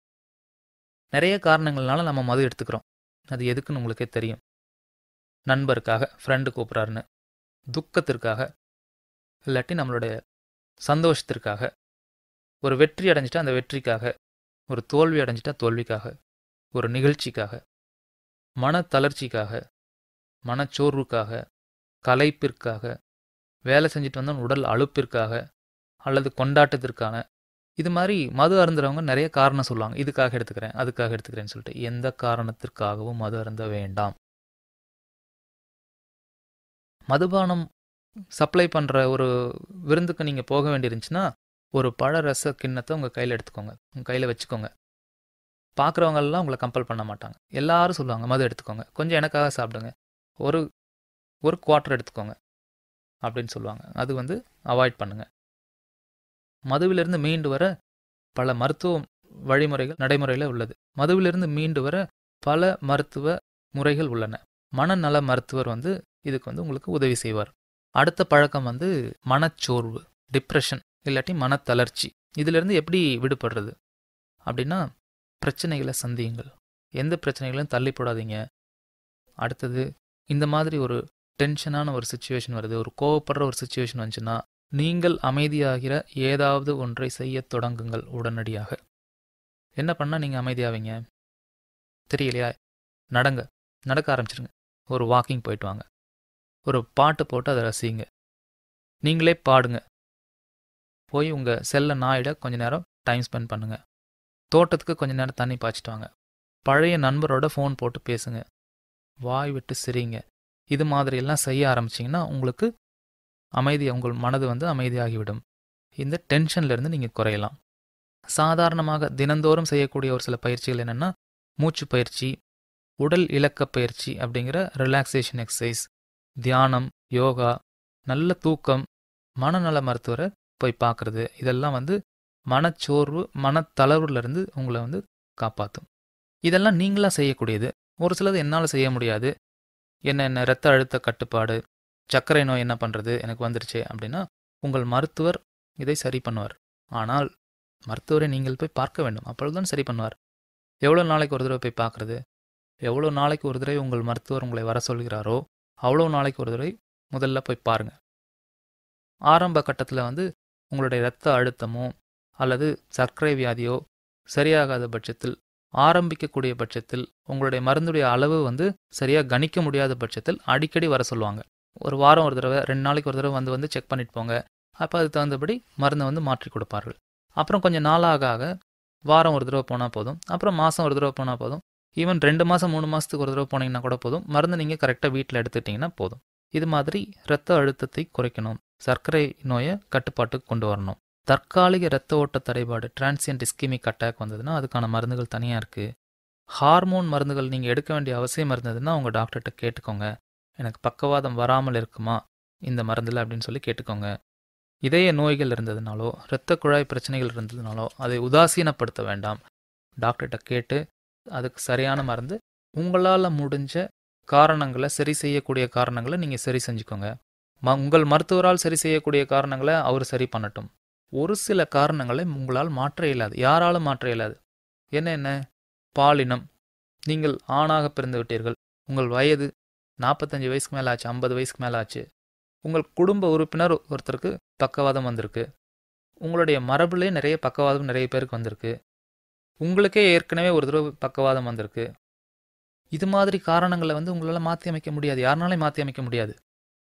நிறைய காரணங்கள்னால நம்ம மது எடுத்துக்கிறோம் அது எதுக்குன்னு உங்களுக்கே தெரியும் நண்பருக்காக ஃப்ரெண்டு கூப்பிட்றாருன்னு துக்கத்திற்காக இல்லாட்டி நம்மளுடைய சந்தோஷத்திற்காக ஒரு வெற்றி அடைஞ்சிட்டா அந்த வெற்றிக்காக ஒரு தோல்வி அடைஞ்சிட்டா தோல்விக்காக ஒரு நிகழ்ச்சிக்காக மன தளர்ச்சிக்காக மனச்சோர்வுக்காக களைப்பிற்காக வேலை செஞ்சுட்டு வந்தோம் உடல் அலுப்பிற்காக அல்லது கொண்டாட்டத்திற்கான இது மாதிரி மது அருந்துறவங்க நிறைய காரணம் சொல்லுவாங்க இதுக்காக எடுத்துக்கிறேன் அதுக்காக எடுத்துக்கிறேன்னு சொல்லிட்டு எந்த காரணத்திற்காகவும் மது அருந்த வேண்டாம் மதுபானம் சப்ளை பண்ணுற ஒரு விருந்துக்கு நீங்கள் போக வேண்டியிருந்துச்சுன்னா ஒரு பழ ரச கிண்ணத்தை உங்கள் கையில் எடுத்துக்கோங்க உங்கள் கையில் வச்சுக்கோங்க பார்க்குறவங்கெல்லாம் உங்களை கம்பல் பண்ண மாட்டாங்க எல்லாரும் சொல்லுவாங்க மது எடுத்துக்கோங்க கொஞ்சம் எனக்காக சாப்பிடுங்க ஒரு ஒரு குவார்ட்டர் எடுத்துக்கோங்க அப்படின்னு சொல்லுவாங்க அது வந்து அவாய்ட் பண்ணுங்க மதுவிலிருந்து மீண்டு வர பல மருத்துவ வழிமுறைகள் நடைமுறையில் உள்ளது மதுவிலிருந்து மீண்டு வர பல மருத்துவ முறைகள் உள்ளன மனநல மருத்துவர் வந்து இதுக்கு வந்து உங்களுக்கு உதவி செய்வார் அடுத்த பழக்கம் வந்து மனச்சோர்வு டிப்ரெஷன் இல்லாட்டி மனத்தளர்ச்சி இதிலிருந்து எப்படி விடுபடுறது அப்படின்னா பிரச்சனைகளை சந்தியுங்கள் எந்த பிரச்சனைகளையும் தள்ளி போடாதீங்க அடுத்தது இந்த மாதிரி ஒரு டென்ஷனான ஒரு சுச்சுவேஷன் வருது ஒரு கோவப்படுற ஒரு சுச்சுவேஷன் வந்துச்சுன்னா நீங்கள் அமைதியாகிற ஏதாவது ஒன்றை செய்ய தொடங்குங்கள் உடனடியாக என்ன பண்ணால் நீங்கள் அமைதியாவீங்க தெரியலையா நடங்க நடக்க ஆரம்பிச்சிருங்க ஒரு வாக்கிங் போயிட்டு வாங்க ஒரு பாட்டு போட்டு அதை ரசிங்க நீங்களே பாடுங்க போய் உங்கள் செல்ல நாயிட கொஞ்ச நேரம் டைம் ஸ்பெண்ட் பண்ணுங்க தோட்டத்துக்கு கொஞ்ச நேரம் தண்ணி பாய்ச்சிட்டு வாங்க பழைய நண்பரோட ஃபோன் போட்டு பேசுங்க வாய் விட்டு சிரிங்க இது மாதிரியெல்லாம் செய்ய ஆரம்பிச்சிங்கன்னா உங்களுக்கு அமைதி உங்கள் மனது வந்து அமைதியாகிவிடும் இந்த டென்ஷன்லேருந்து நீங்கள் குறையலாம் சாதாரணமாக தினந்தோறும் செய்யக்கூடிய ஒரு சில பயிற்சிகள் என்னென்னா மூச்சு பயிற்சி உடல் இலக்க பயிற்சி அப்படிங்கிற ரிலாக்ஸேஷன் எக்ஸசைஸ் தியானம் யோகா நல்ல தூக்கம் மனநல மருத்துவரை போய் பார்க்குறது இதெல்லாம் வந்து மனச்சோர்வு மனத்தளர்வுலேருந்து உங்களை வந்து காப்பாற்றும் இதெல்லாம் நீங்களாக செய்யக்கூடியது ஒரு சிலது என்னால் செய்ய முடியாது என்ன என்ன இரத்த அழுத்த கட்டுப்பாடு சர்க்கரை நோய் என்ன பண்ணுறது எனக்கு வந்துருச்சு அப்படின்னா உங்கள் மருத்துவர் இதை சரி பண்ணுவார் ஆனால் மருத்துவரை நீங்கள் போய் பார்க்க வேண்டும் அப்பொழுதுதான் சரி பண்ணுவார் எவ்வளோ நாளைக்கு ஒரு தடவை போய் பார்க்குறது எவ்வளோ நாளைக்கு ஒரு தடவை உங்கள் மருத்துவர் உங்களை வர சொல்கிறாரோ அவ்வளோ நாளைக்கு ஒரு தடவை முதல்ல போய் பாருங்கள் ஆரம்ப கட்டத்தில் வந்து உங்களுடைய இரத்த அழுத்தமோ அல்லது சர்க்கரை வியாதியோ சரியாகாத பட்சத்தில் ஆரம்பிக்கக்கூடிய பட்சத்தில் உங்களுடைய மருந்துடைய அளவு வந்து சரியாக கணிக்க முடியாத பட்சத்தில் அடிக்கடி வர சொல்லுவாங்க ஒரு வாரம் ஒரு தடவை ரெண்டு நாளைக்கு ஒரு தடவை வந்து வந்து செக் பண்ணிட்டு போங்க அப்போ அதுக்கு தகுந்தபடி மருந்தை வந்து மாற்றி கொடுப்பார்கள் அப்புறம் கொஞ்சம் நாளாக ஆக வாரம் ஒரு தடவை போனால் போதும் அப்புறம் மாதம் ஒரு தடவை போனால் போதும் ஈவன் ரெண்டு மாதம் மூணு மாதத்துக்கு ஒரு தடவை போனீங்கன்னா கூட போதும் மருந்து நீங்கள் கரெக்டாக வீட்டில் எடுத்துட்டிங்கன்னா போதும் இது மாதிரி இரத்த அழுத்தத்தை குறைக்கணும் சர்க்கரை நோயை கட்டுப்பாட்டுக்கு கொண்டு வரணும் தற்காலிக இரத்த ஓட்ட தடைபாடு டிரான்சியன்ட் இஸ்கிமிக் அட்டாக் வந்ததுன்னா அதுக்கான மருந்துகள் தனியாக இருக்குது ஹார்மோன் மருந்துகள் நீங்கள் எடுக்க வேண்டிய அவசியம் இருந்ததுன்னா உங்கள் டாக்டர்கிட்ட கேட்டுக்கோங்க எனக்கு பக்கவாதம் வராமல் இருக்குமா இந்த மருந்தில் அப்படின்னு சொல்லி கேட்டுக்கோங்க இதய நோய்கள் இருந்ததுனாலோ இரத்த குழாய் பிரச்சனைகள் இருந்ததுனாலோ அதை உதாசீனப்படுத்த வேண்டாம் டாக்டர்கிட்ட கேட்டு அதுக்கு சரியான மருந்து உங்களால் முடிஞ்ச காரணங்களை சரி செய்யக்கூடிய காரணங்களை நீங்கள் சரி செஞ்சுக்கோங்க ம உங்கள் மருத்துவரால் சரி செய்யக்கூடிய காரணங்களை அவர் சரி பண்ணட்டும் ஒரு சில காரணங்களை உங்களால் மாற்ற இயலாது யாராலும் மாற்ற இயலாது என்ன என்ன பாலினம் நீங்கள் ஆணாக பிறந்து விட்டீர்கள் உங்கள் வயது நாற்பத்தஞ்சு வயசுக்கு மேலே ஆச்சு ஐம்பது வயசுக்கு மேலே ஆச்சு உங்கள் குடும்ப உறுப்பினர் ஒருத்தருக்கு பக்கவாதம் வந்திருக்கு உங்களுடைய மரபுலேயே நிறைய பக்கவாதம் நிறைய பேருக்கு வந்திருக்கு உங்களுக்கே ஏற்கனவே ஒரு தடவை பக்கவாதம் வந்திருக்கு இது மாதிரி காரணங்களை வந்து உங்களால் மாற்றி அமைக்க முடியாது யாருனாலையும் மாற்றி அமைக்க முடியாது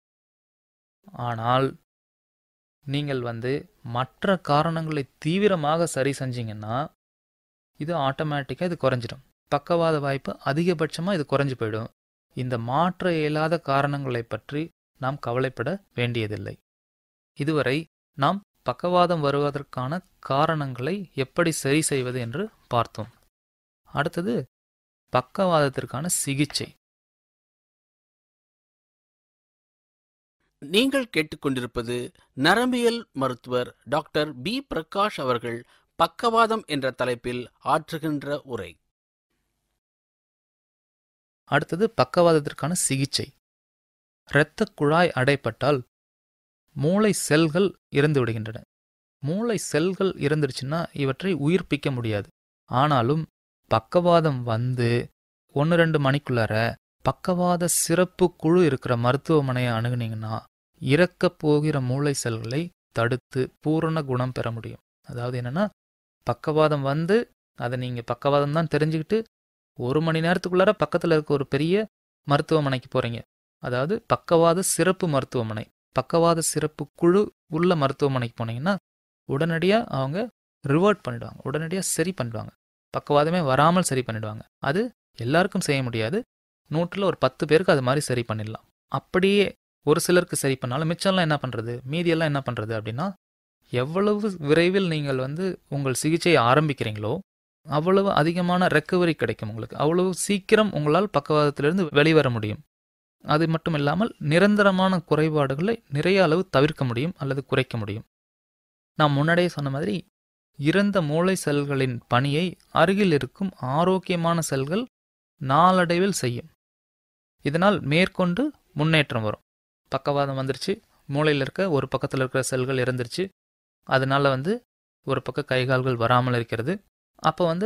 ஆனால் நீங்கள் வந்து மற்ற காரணங்களை தீவிரமாக சரி செஞ்சீங்கன்னா இது ஆட்டோமேட்டிக்காக இது குறைஞ்சிடும் பக்கவாத வாய்ப்பு அதிகபட்சமாக இது குறைஞ்சு போயிடும் இந்த மாற்ற இயலாத காரணங்களை பற்றி நாம் கவலைப்பட வேண்டியதில்லை இதுவரை நாம் பக்கவாதம் வருவதற்கான காரணங்களை எப்படி சரி செய்வது என்று பார்த்தோம் அடுத்தது பக்கவாதத்திற்கான சிகிச்சை நீங்கள் கேட்டுக்கொண்டிருப்பது நரம்பியல் மருத்துவர் டாக்டர் பி பிரகாஷ் அவர்கள் பக்கவாதம் என்ற தலைப்பில் ஆற்றுகின்ற உரை அடுத்தது பக்கவாதத்திற்கான சிகிச்சை இரத்த குழாய் அடைப்பட்டால் மூளை செல்கள் இறந்து விடுகின்றன மூளை செல்கள் இறந்துடுச்சுன்னா இவற்றை உயிர்ப்பிக்க முடியாது ஆனாலும் பக்கவாதம் வந்து ஒன்று ரெண்டு மணிக்குள்ளார பக்கவாத சிறப்பு குழு இருக்கிற மருத்துவமனையை அணுகுனீங்கன்னா இறக்கப் போகிற மூளை செல்களை தடுத்து பூரண குணம் பெற முடியும் அதாவது என்னன்னா பக்கவாதம் வந்து அதை நீங்கள் பக்கவாதம் தான் தெரிஞ்சுக்கிட்டு ஒரு மணி நேரத்துக்குள்ளார பக்கத்தில் இருக்க ஒரு பெரிய மருத்துவமனைக்கு போகிறீங்க அதாவது பக்கவாத சிறப்பு மருத்துவமனை பக்கவாத சிறப்பு குழு உள்ள மருத்துவமனைக்கு போனீங்கன்னா உடனடியாக அவங்க ரிவர்ட் பண்ணிடுவாங்க உடனடியாக சரி பண்ணிடுவாங்க பக்கவாதமே வராமல் சரி பண்ணிடுவாங்க அது எல்லாருக்கும் செய்ய முடியாது நூற்றில் ஒரு பத்து பேருக்கு அது மாதிரி சரி பண்ணிடலாம் அப்படியே ஒரு சிலருக்கு சரி பண்ணாலும் மிச்சம்லாம் என்ன பண்ணுறது மீதியெல்லாம் என்ன பண்ணுறது அப்படின்னா எவ்வளவு விரைவில் நீங்கள் வந்து உங்கள் சிகிச்சையை ஆரம்பிக்கிறீங்களோ அவ்வளவு அதிகமான ரெக்கவரி கிடைக்கும் உங்களுக்கு அவ்வளவு சீக்கிரம் உங்களால் பக்கவாதத்திலிருந்து வெளிவர முடியும் அது மட்டும் இல்லாமல் நிரந்தரமான குறைபாடுகளை நிறைய அளவு தவிர்க்க முடியும் அல்லது குறைக்க முடியும் நான் முன்னாடியே சொன்ன மாதிரி இறந்த மூளை செல்களின் பணியை அருகில் இருக்கும் ஆரோக்கியமான செல்கள் நாளடைவில் செய்யும் இதனால் மேற்கொண்டு முன்னேற்றம் வரும் பக்கவாதம் வந்துருச்சு மூளையில் இருக்க ஒரு பக்கத்தில் இருக்கிற செல்கள் இறந்துருச்சு அதனால வந்து ஒரு பக்கம் கை கால்கள் வராமல் இருக்கிறது அப்போ வந்து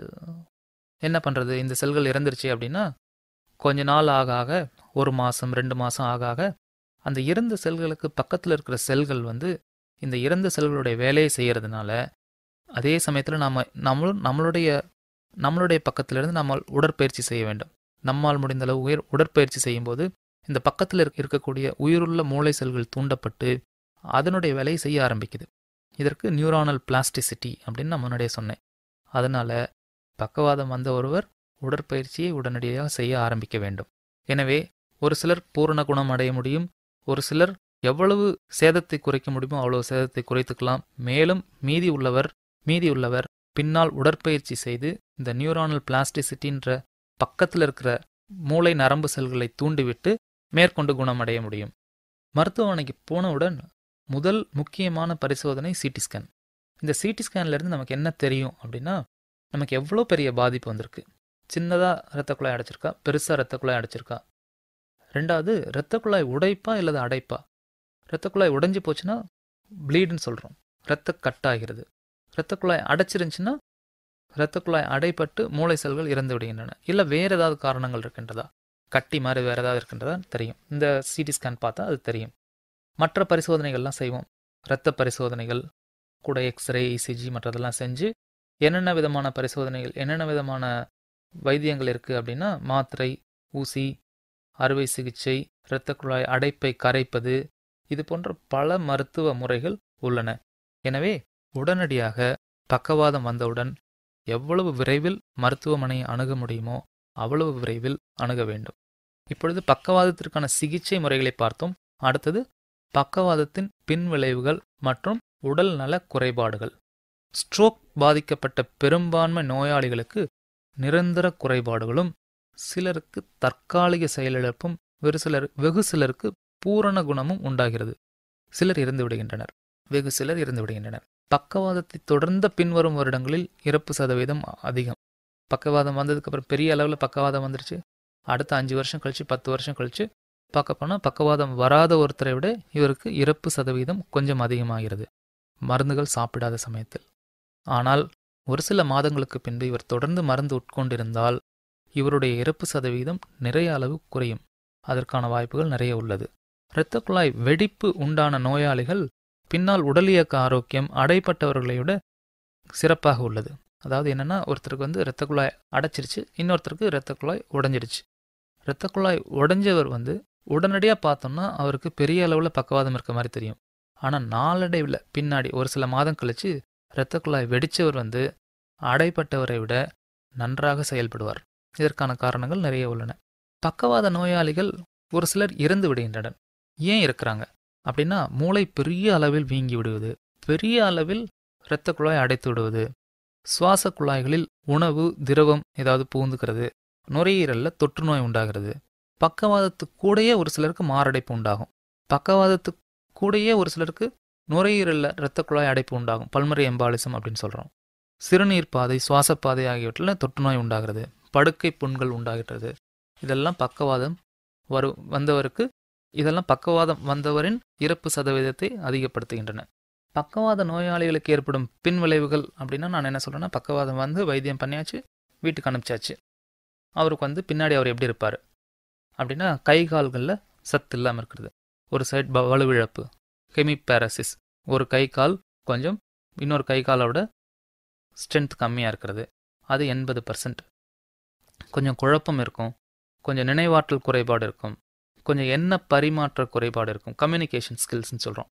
என்ன பண்ணுறது இந்த செல்கள் இறந்துருச்சு அப்படின்னா கொஞ்ச நாள் ஆக ஆக ஒரு மாதம் ரெண்டு மாதம் ஆக ஆக அந்த இறந்த செல்களுக்கு பக்கத்தில் இருக்கிற செல்கள் வந்து இந்த இறந்த செல்களுடைய வேலையை செய்கிறதுனால அதே சமயத்தில் நாம் நம்மளும் நம்மளுடைய நம்மளுடைய பக்கத்திலிருந்து நம்ம உடற்பயிற்சி செய்ய வேண்டும் நம்மால் முடிந்த அளவு உயர் உடற்பயிற்சி செய்யும்போது இந்த பக்கத்தில் இருக்க இருக்கக்கூடிய உயிருள்ள மூளை செல்கள் தூண்டப்பட்டு அதனுடைய வேலையை செய்ய ஆரம்பிக்குது இதற்கு நியூரானல் பிளாஸ்டிசிட்டி அப்படின்னு நான் முன்னாடியே சொன்னேன் அதனால் பக்கவாதம் வந்த ஒருவர் உடற்பயிற்சியை உடனடியாக செய்ய ஆரம்பிக்க வேண்டும் எனவே ஒரு சிலர் பூரண குணம் அடைய முடியும் ஒரு சிலர் எவ்வளவு சேதத்தை குறைக்க முடியுமோ அவ்வளவு சேதத்தை குறைத்துக்கலாம் மேலும் மீதி உள்ளவர் மீதி உள்ளவர் பின்னால் உடற்பயிற்சி செய்து இந்த நியூரானல் பிளாஸ்டிசிட்டின்ற பக்கத்தில் இருக்கிற மூளை நரம்பு செல்களை தூண்டிவிட்டு மேற்கொண்டு குணமடைய முடியும் மருத்துவமனைக்கு போனவுடன் முதல் முக்கியமான பரிசோதனை சிடி ஸ்கேன் இந்த சிடி ஸ்கேன்லேருந்து நமக்கு என்ன தெரியும் அப்படின்னா நமக்கு எவ்வளோ பெரிய பாதிப்பு வந்திருக்கு சின்னதாக இரத்த குழாய் அடைச்சிருக்கா பெருசாக இரத்த குழாய் அடைச்சிருக்கா ரெண்டாவது இரத்த குழாய் உடைப்பா இல்லது அடைப்பா இரத்த குழாய் உடைஞ்சு போச்சுன்னா ப்ளீடுன்னு சொல்கிறோம் இரத்த கட்டாகிறது இரத்த குழாய் அடைச்சிருந்துச்சுன்னா இரத்த குழாய் அடைப்பட்டு மூளை செல்கள் இறந்து விடுகின்றன இல்லை வேறு ஏதாவது காரணங்கள் இருக்கின்றதா கட்டி மாதிரி வேறு ஏதாவது இருக்கின்றதா தெரியும் இந்த சிடி ஸ்கேன் பார்த்தா அது தெரியும் மற்ற பரிசோதனைகள்லாம் செய்வோம் இரத்த பரிசோதனைகள் கூட எக்ஸ்ரே இசிஜி மற்றதெல்லாம் செஞ்சு என்னென்ன விதமான பரிசோதனைகள் என்னென்ன விதமான வைத்தியங்கள் இருக்குது அப்படின்னா மாத்திரை ஊசி அறுவை சிகிச்சை இரத்த குழாய் அடைப்பை கரைப்பது இது போன்ற பல மருத்துவ முறைகள் உள்ளன எனவே உடனடியாக பக்கவாதம் வந்தவுடன் எவ்வளவு விரைவில் மருத்துவமனையை அணுக முடியுமோ அவ்வளவு விரைவில் அணுக வேண்டும் இப்பொழுது பக்கவாதத்திற்கான சிகிச்சை முறைகளை பார்த்தோம் அடுத்தது பக்கவாதத்தின் பின்விளைவுகள் மற்றும் உடல் நல குறைபாடுகள் ஸ்ட்ரோக் பாதிக்கப்பட்ட பெரும்பான்மை நோயாளிகளுக்கு நிரந்தர குறைபாடுகளும் சிலருக்கு தற்காலிக செயலிழப்பும் வெறு சிலர் வெகு சிலருக்கு பூரண குணமும் உண்டாகிறது சிலர் இறந்து விடுகின்றனர் வெகு சிலர் இறந்து விடுகின்றனர் பக்கவாதத்தை தொடர்ந்த பின்வரும் வருடங்களில் இறப்பு சதவீதம் அதிகம் பக்கவாதம் வந்ததுக்கப்புறம் பெரிய அளவில் பக்கவாதம் வந்துருச்சு அடுத்த அஞ்சு வருஷம் கழிச்சு பத்து வருஷம் கழிச்சு பார்க்க போனால் பக்கவாதம் வராத ஒருத்தரை விட இவருக்கு இறப்பு சதவீதம் கொஞ்சம் அதிகமாகிறது மருந்துகள் சாப்பிடாத சமயத்தில் ஆனால் ஒரு சில மாதங்களுக்கு பின்பு இவர் தொடர்ந்து மருந்து உட்கொண்டிருந்தால் இவருடைய இறப்பு சதவீதம் நிறைய அளவு குறையும் அதற்கான வாய்ப்புகள் நிறைய உள்ளது இரத்த குழாய் வெடிப்பு உண்டான நோயாளிகள் பின்னால் உடல் இயக்க ஆரோக்கியம் அடைப்பட்டவர்களை விட சிறப்பாக உள்ளது அதாவது என்னென்னா ஒருத்தருக்கு வந்து இரத்த குழாய் அடைச்சிருச்சு இன்னொருத்தருக்கு இரத்த குழாய் உடஞ்சிருச்சு இரத்த குழாய் உடஞ்சவர் வந்து உடனடியாக பார்த்தோம்னா அவருக்கு பெரிய அளவில் பக்கவாதம் இருக்க மாதிரி தெரியும் ஆனால் நாளடைவில் பின்னாடி ஒரு சில மாதம் கழித்து இரத்த குழாய் வெடித்தவர் வந்து அடைப்பட்டவரை விட நன்றாக செயல்படுவார் இதற்கான காரணங்கள் நிறைய உள்ளன பக்கவாத நோயாளிகள் ஒரு சிலர் இறந்து விடுகின்றனர் ஏன் இருக்கிறாங்க அப்படின்னா மூளை பெரிய அளவில் வீங்கி விடுவது பெரிய அளவில் இரத்த குழாய் அடைத்து விடுவது சுவாச குழாய்களில் உணவு திரவம் ஏதாவது பூந்துக்கிறது நுரையீரலில் தொற்று நோய் உண்டாகிறது பக்கவாதத்து கூடயே ஒரு சிலருக்கு மாரடைப்பு உண்டாகும் பக்கவாதத்து கூடயே ஒரு சிலருக்கு நுரையீரலில் இரத்த குழாய் அடைப்பு உண்டாகும் பல்மறை எம்பாலிசம் அப்படின்னு சொல்கிறோம் சிறுநீர் பாதை சுவாசப்பாதை ஆகியவற்றில் தொற்று நோய் உண்டாகிறது படுக்கை புண்கள் உண்டாகிறது இதெல்லாம் பக்கவாதம் வரு வந்தவருக்கு இதெல்லாம் பக்கவாதம் வந்தவரின் இறப்பு சதவீதத்தை அதிகப்படுத்துகின்றன பக்கவாத நோயாளிகளுக்கு ஏற்படும் பின்விளைவுகள் அப்படின்னா நான் என்ன சொல்கிறேன்னா பக்கவாதம் வந்து வைத்தியம் பண்ணியாச்சு வீட்டுக்கு அனுப்பிச்சாச்சு அவருக்கு வந்து பின்னாடி அவர் எப்படி இருப்பார் அப்படின்னா கை கால்களில் சத்து இல்லாமல் இருக்கிறது ஒரு சைட் ப வலுவிழப்பு ஹெமிபேரசிஸ் ஒரு கை கால் கொஞ்சம் இன்னொரு கை காலோட ஸ்ட்ரென்த் கம்மியாக இருக்கிறது அது எண்பது பர்சன்ட் கொஞ்சம் குழப்பம் இருக்கும் கொஞ்சம் நினைவாற்றல் குறைபாடு இருக்கும் கொஞ்சம் எண்ண பரிமாற்ற குறைபாடு இருக்கும் கம்யூனிகேஷன் ஸ்கில்ஸ்னு சொல்கிறோம்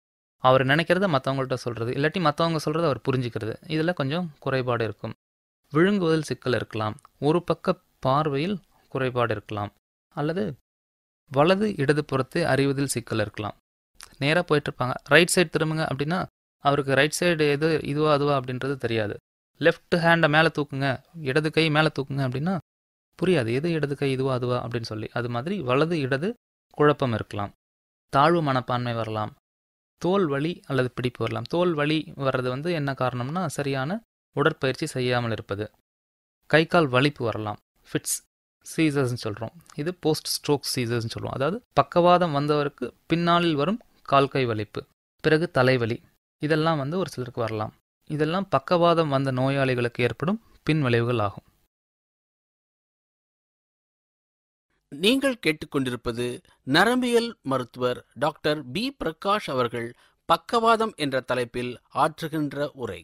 அவர் நினைக்கிறத மற்றவங்கள்ட்ட சொல்கிறது இல்லாட்டி மற்றவங்க சொல்கிறத அவர் புரிஞ்சுக்கிறது இதில் கொஞ்சம் குறைபாடு இருக்கும் விழுங்குவதில் சிக்கல் இருக்கலாம் ஒரு பக்க பார்வையில் குறைபாடு இருக்கலாம் அல்லது வலது இடது புறத்தை அறிவதில் சிக்கல் இருக்கலாம் நேராக போயிட்டுருப்பாங்க ரைட் சைடு திரும்புங்க அப்படின்னா அவருக்கு ரைட் சைடு எது இதுவா அதுவா அப்படின்றது தெரியாது லெஃப்ட் ஹேண்டை மேலே தூக்குங்க இடது கை மேலே தூக்குங்க அப்படின்னா புரியாது எது இடது கை இதுவா அதுவா அப்படின்னு சொல்லி அது மாதிரி வலது இடது குழப்பம் இருக்கலாம் தாழ்வு மனப்பான்மை வரலாம் தோல் வலி அல்லது பிடிப்பு வரலாம் தோல் வலி வர்றது வந்து என்ன காரணம்னா சரியான உடற்பயிற்சி செய்யாமல் இருப்பது கை கால் வலிப்பு வரலாம் ஃபிட்ஸ் சீசர்ஸ்னு சொல்கிறோம் இது போஸ்ட் ஸ்ட்ரோக் சீசர்ஸ்னு சொல்லுவோம் அதாவது பக்கவாதம் வந்தவருக்கு பின்னாளில் வரும் கால் கை வலிப்பு பிறகு தலைவலி இதெல்லாம் வந்து ஒரு சிலருக்கு வரலாம் இதெல்லாம் பக்கவாதம் வந்த நோயாளிகளுக்கு ஏற்படும் பின் விளைவுகள் ஆகும் நீங்கள் கேட்டுக்கொண்டிருப்பது நரம்பியல் மருத்துவர் டாக்டர் பி பிரகாஷ் அவர்கள் பக்கவாதம் என்ற தலைப்பில் ஆற்றுகின்ற உரை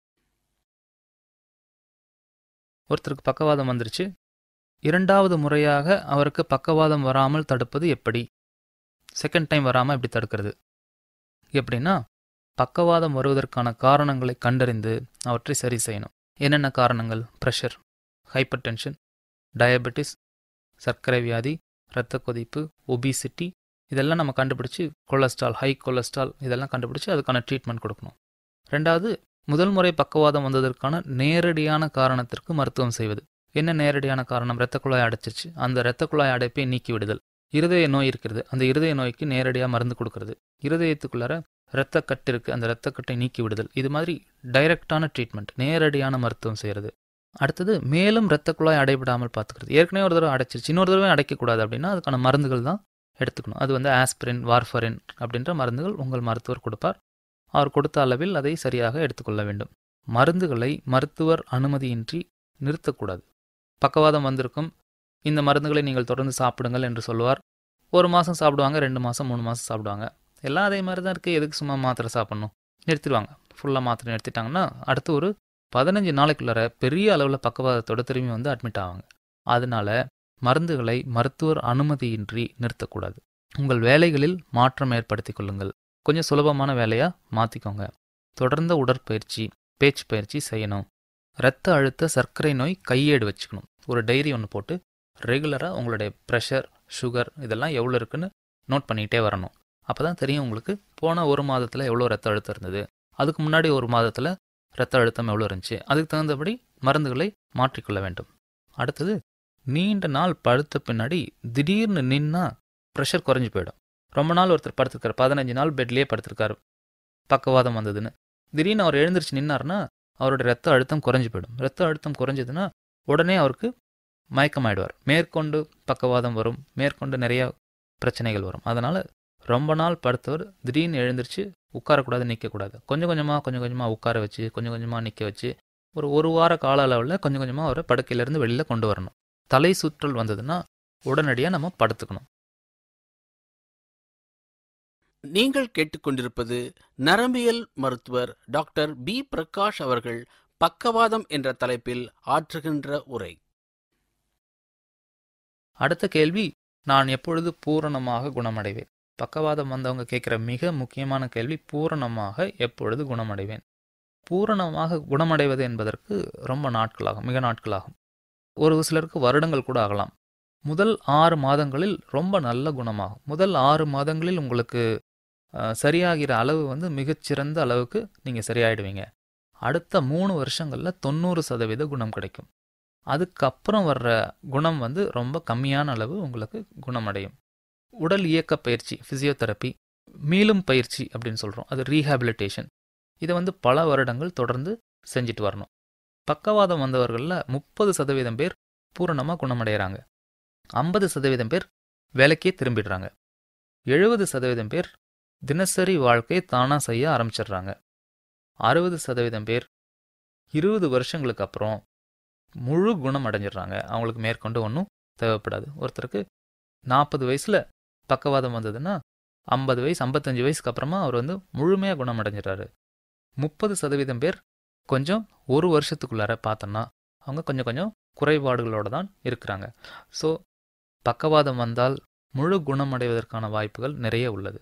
ஒருத்தருக்கு பக்கவாதம் வந்துருச்சு இரண்டாவது முறையாக அவருக்கு பக்கவாதம் வராமல் தடுப்பது எப்படி செகண்ட் டைம் வராமல் எப்படி தடுக்கிறது எப்படின்னா பக்கவாதம் வருவதற்கான காரணங்களை கண்டறிந்து அவற்றை சரி செய்யணும் என்னென்ன காரணங்கள் ப்ரெஷர் ஹைப்பர் டென்ஷன் டயபெட்டிஸ் சர்க்கரை வியாதி இரத்த கொதிப்பு ஒபிசிட்டி இதெல்லாம் நம்ம கண்டுபிடிச்சி கொலஸ்ட்ரால் ஹை கொலஸ்ட்ரால் இதெல்லாம் கண்டுபிடிச்சி அதுக்கான ட்ரீட்மெண்ட் கொடுக்கணும் ரெண்டாவது முதல் முறை பக்கவாதம் வந்ததற்கான நேரடியான காரணத்திற்கு மருத்துவம் செய்வது என்ன நேரடியான காரணம் இரத்த குழாய் அடைச்சிருச்சு அந்த இரத்த குழாய் அடைப்பை நீக்கி விடுதல் இருதய நோய் இருக்கிறது அந்த இருதய நோய்க்கு நேரடியாக மருந்து கொடுக்கறது இருதயத்துக்குள்ளார இரத்த கட்டு இருக்குது அந்த இரத்த கட்டை நீக்கி விடுதல் இது மாதிரி டைரக்டான ட்ரீட்மெண்ட் நேரடியான மருத்துவம் செய்கிறது அடுத்தது மேலும் இரத்த குழாய் அடைபடாமல் பார்த்துக்கிறது ஏற்கனவே ஒரு தடவை அடைச்சிருச்சு இன்னொரு தடவை அடைக்கக்கூடாது அப்படின்னா அதுக்கான மருந்துகள் தான் எடுத்துக்கணும் அது வந்து ஆஸ்பிரின் வார்ஃபரின் அப்படின்ற மருந்துகள் உங்கள் மருத்துவர் கொடுப்பார் அவர் கொடுத்த அளவில் அதை சரியாக எடுத்துக்கொள்ள வேண்டும் மருந்துகளை மருத்துவர் அனுமதியின்றி நிறுத்தக்கூடாது பக்கவாதம் வந்திருக்கும் இந்த மருந்துகளை நீங்கள் தொடர்ந்து சாப்பிடுங்கள் என்று சொல்லுவார் ஒரு மாதம் சாப்பிடுவாங்க ரெண்டு மாதம் மூணு மாதம் சாப்பிடுவாங்க எல்லாம் அதே மாதிரி தான் இருக்குது எதுக்கு சும்மா மாத்திரை சாப்பிட்ணும் நிறுத்திடுவாங்க ஃபுல்லாக மாத்திரை நிறுத்திட்டாங்கன்னா அடுத்து ஒரு பதினஞ்சு நாளைக்குள்ளார பெரிய அளவில் பக்கவாதத்தோட திரும்பி வந்து அட்மிட் ஆவாங்க அதனால மருந்துகளை மருத்துவர் அனுமதியின்றி நிறுத்தக்கூடாது உங்கள் வேலைகளில் மாற்றம் ஏற்படுத்திக் கொள்ளுங்கள் கொஞ்சம் சுலபமான வேலையாக மாற்றிக்கோங்க தொடர்ந்த உடற்பயிற்சி பேச்சு பயிற்சி செய்யணும் இரத்த அழுத்த சர்க்கரை நோய் கையேடு வச்சுக்கணும் ஒரு டைரி ஒன்று போட்டு ரெகுலராக உங்களுடைய ப்ரெஷர் சுகர் இதெல்லாம் எவ்வளோ இருக்குன்னு நோட் பண்ணிக்கிட்டே வரணும் அப்போ தான் தெரியும் உங்களுக்கு போன ஒரு மாதத்தில் எவ்வளோ ரத்த அழுத்தம் இருந்தது அதுக்கு முன்னாடி ஒரு மாதத்தில் ரத்த அழுத்தம் எவ்வளோ இருந்துச்சு அதுக்கு தகுந்தபடி மருந்துகளை மாற்றிக்கொள்ள வேண்டும் அடுத்தது நீண்ட நாள் படுத்த பின்னாடி திடீர்னு நின்னா ப்ரெஷர் குறைஞ்சி போயிடும் ரொம்ப நாள் ஒருத்தர் படுத்திருக்காரு பதினஞ்சு நாள் பெட்லேயே படுத்திருக்காரு பக்கவாதம் வந்ததுன்னு திடீர்னு அவர் எழுந்திரிச்சு நின்னார்னா அவரோட ரத்த அழுத்தம் குறைஞ்சி போயிடும் ரத்த அழுத்தம் குறைஞ்சதுன்னா உடனே அவருக்கு மயக்கமாயிடுவார் மேற்கொண்டு பக்கவாதம் வரும் மேற்கொண்டு நிறைய பிரச்சனைகள் வரும் அதனால் ரொம்ப நாள் படுத்தவர் திடீர்னு எழுந்திரிச்சு உட்காரக்கூடாது நிற்கக்கூடாது கொஞ்சம் கொஞ்சமாக கொஞ்சம் கொஞ்சமாக உட்கார வச்சு கொஞ்சம் கொஞ்சமாக நிற்க வச்சு ஒரு ஒரு வார கால அளவில் கொஞ்சம் கொஞ்சமாக அவரை படுக்கையிலேருந்து வெளியில் கொண்டு வரணும் தலை சுற்றல் வந்ததுன்னா உடனடியாக நம்ம படுத்துக்கணும் நீங்கள் கேட்டுக்கொண்டிருப்பது நரம்பியல் மருத்துவர் டாக்டர் பி பிரகாஷ் அவர்கள் பக்கவாதம் என்ற தலைப்பில் ஆற்றுகின்ற உரை அடுத்த கேள்வி நான் எப்பொழுது பூரணமாக குணமடைவேன் பக்கவாதம் வந்தவங்க கேட்குற மிக முக்கியமான கேள்வி பூரணமாக எப்பொழுது குணமடைவேன் பூரணமாக குணமடைவது என்பதற்கு ரொம்ப நாட்களாகும் மிக நாட்களாகும் ஒரு சிலருக்கு வருடங்கள் கூட ஆகலாம் முதல் ஆறு மாதங்களில் ரொம்ப நல்ல குணமாகும் முதல் ஆறு மாதங்களில் உங்களுக்கு அஹ், சரியாகிற அளவு வந்து மிகச்சிறந்த அளவுக்கு நீங்கள் சரியாயிடுவீங்க அடுத்த மூணு வருஷங்களில் தொண்ணூறு சதவீத குணம் கிடைக்கும் அதுக்கப்புறம் வர்ற குணம் வந்து ரொம்ப கம்மியான அளவு உங்களுக்கு குணமடையும் உடல் இயக்க பயிற்சி ஃபிசியோதெரப்பி மீளும் பயிற்சி அப்படின்னு சொல்கிறோம் அது ரீஹாபிலிட்டேஷன் இதை வந்து பல வருடங்கள் தொடர்ந்து செஞ்சுட்டு வரணும் பக்கவாதம் வந்தவர்களில் முப்பது சதவீதம் பேர் பூரணமாக குணமடைகிறாங்க ஐம்பது சதவீதம் பேர் வேலைக்கே திரும்பிடுறாங்க எழுபது சதவீதம் பேர் தினசரி வாழ்க்கையை தானாக செய்ய ஆரம்பிச்சிடுறாங்க அறுபது சதவீதம் பேர் இருபது வருஷங்களுக்கு அப்புறம் முழு குணம் அடைஞ்சிடுறாங்க அவங்களுக்கு மேற்கொண்டு ஒன்றும் தேவைப்படாது ஒருத்தருக்கு நாற்பது வயசில் பக்கவாதம் வந்ததுன்னா ஐம்பது வயசு ஐம்பத்தஞ்சு வயசுக்கு அப்புறமா அவர் வந்து முழுமையாக குணம் அடைஞ்சிடுறாரு முப்பது சதவீதம் பேர் கொஞ்சம் ஒரு வருஷத்துக்குள்ளார பார்த்தோன்னா அவங்க கொஞ்சம் கொஞ்சம் குறைபாடுகளோடு தான் இருக்கிறாங்க ஸோ பக்கவாதம் வந்தால் முழு குணமடைவதற்கான வாய்ப்புகள் நிறைய உள்ளது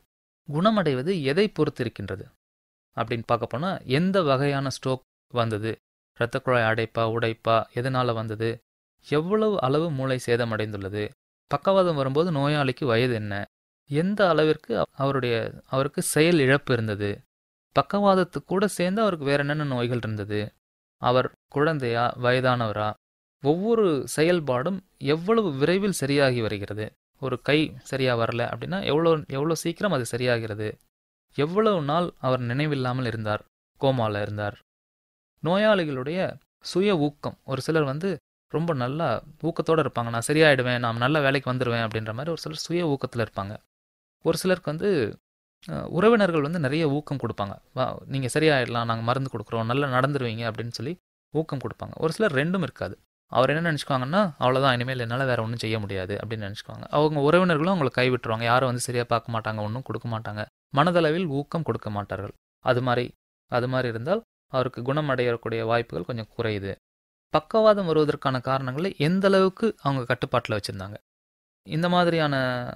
குணமடைவது எதை பொறுத்து இருக்கின்றது அப்படின்னு பார்க்க போனால் எந்த வகையான ஸ்ட்ரோக் வந்தது இரத்த குழாய் அடைப்பா உடைப்பா எதனால் வந்தது எவ்வளவு அளவு மூளை சேதமடைந்துள்ளது பக்கவாதம் வரும்போது நோயாளிக்கு வயது என்ன எந்த அளவிற்கு அவருடைய அவருக்கு செயல் இழப்பு இருந்தது பக்கவாதத்துக்கு கூட சேர்ந்து அவருக்கு வேற என்னென்ன நோய்கள் இருந்தது அவர் குழந்தையா வயதானவரா ஒவ்வொரு செயல்பாடும் எவ்வளவு விரைவில் சரியாகி வருகிறது ஒரு கை சரியா வரல அப்படின்னா எவ்வளோ எவ்வளோ சீக்கிரம் அது சரியாகிறது எவ்வளவு நாள் அவர் நினைவில்லாமல் இருந்தார் கோமால இருந்தார் நோயாளிகளுடைய சுய ஊக்கம் ஒரு சிலர் வந்து ரொம்ப நல்லா ஊக்கத்தோடு இருப்பாங்க நான் சரியாயிடுவேன் நான் நல்ல வேலைக்கு வந்துடுவேன் அப்படின்ற மாதிரி ஒரு சிலர் சுய ஊக்கத்தில் இருப்பாங்க ஒரு சிலருக்கு வந்து உறவினர்கள் வந்து நிறைய ஊக்கம் கொடுப்பாங்க வா நீங்கள் சரியாயிடலாம் நாங்கள் மருந்து கொடுக்குறோம் நல்லா நடந்துருவீங்க அப்படின்னு சொல்லி ஊக்கம் கொடுப்பாங்க ஒரு சிலர் ரெண்டும் இருக்காது அவர் என்ன நினச்சிக்குவாங்கன்னா அவ்வளோதான் இனிமேல் என்னால் வேறு ஒன்றும் செய்ய முடியாது அப்படின்னு நினச்சிக்குவாங்க அவங்க உறவினர்களும் அவங்களை கைவிட்டுருவாங்க யாரும் வந்து சரியாக பார்க்க மாட்டாங்க ஒன்றும் கொடுக்க மாட்டாங்க மனதளவில் ஊக்கம் கொடுக்க மாட்டார்கள் அது மாதிரி அது மாதிரி இருந்தால் அவருக்கு குணமடையக்கூடிய வாய்ப்புகள் கொஞ்சம் குறையுது பக்கவாதம் வருவதற்கான காரணங்களை எந்த அளவுக்கு அவங்க கட்டுப்பாட்டில் வச்சுருந்தாங்க இந்த மாதிரியான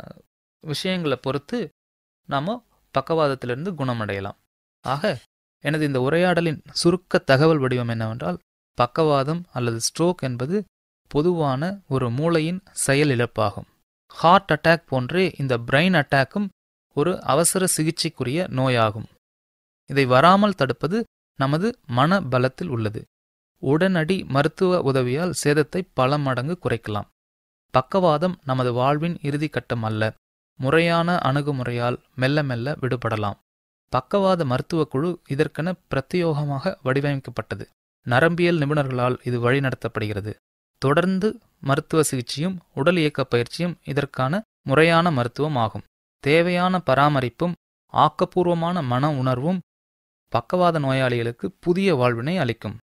விஷயங்களை பொறுத்து நாம் பக்கவாதத்திலிருந்து குணமடையலாம் ஆக எனது இந்த உரையாடலின் சுருக்க தகவல் வடிவம் என்னவென்றால் பக்கவாதம் அல்லது ஸ்ட்ரோக் என்பது பொதுவான ஒரு மூளையின் செயல் இழப்பாகும் ஹார்ட் அட்டாக் போன்றே இந்த பிரெயின் அட்டாக்கும் ஒரு அவசர சிகிச்சைக்குரிய நோயாகும் இதை வராமல் தடுப்பது நமது மன பலத்தில் உள்ளது உடனடி மருத்துவ உதவியால் சேதத்தை பல மடங்கு குறைக்கலாம் பக்கவாதம் நமது வாழ்வின் இறுதி கட்டம் அல்ல முறையான அணுகுமுறையால் மெல்ல மெல்ல விடுபடலாம் பக்கவாத மருத்துவக் குழு இதற்கென பிரத்யோகமாக வடிவமைக்கப்பட்டது நரம்பியல் நிபுணர்களால் இது வழிநடத்தப்படுகிறது தொடர்ந்து மருத்துவ சிகிச்சையும் உடல் இயக்க பயிற்சியும் இதற்கான முறையான மருத்துவம் ஆகும் தேவையான பராமரிப்பும் ஆக்கப்பூர்வமான மன உணர்வும் பக்கவாத நோயாளிகளுக்கு புதிய வாழ்வினை அளிக்கும்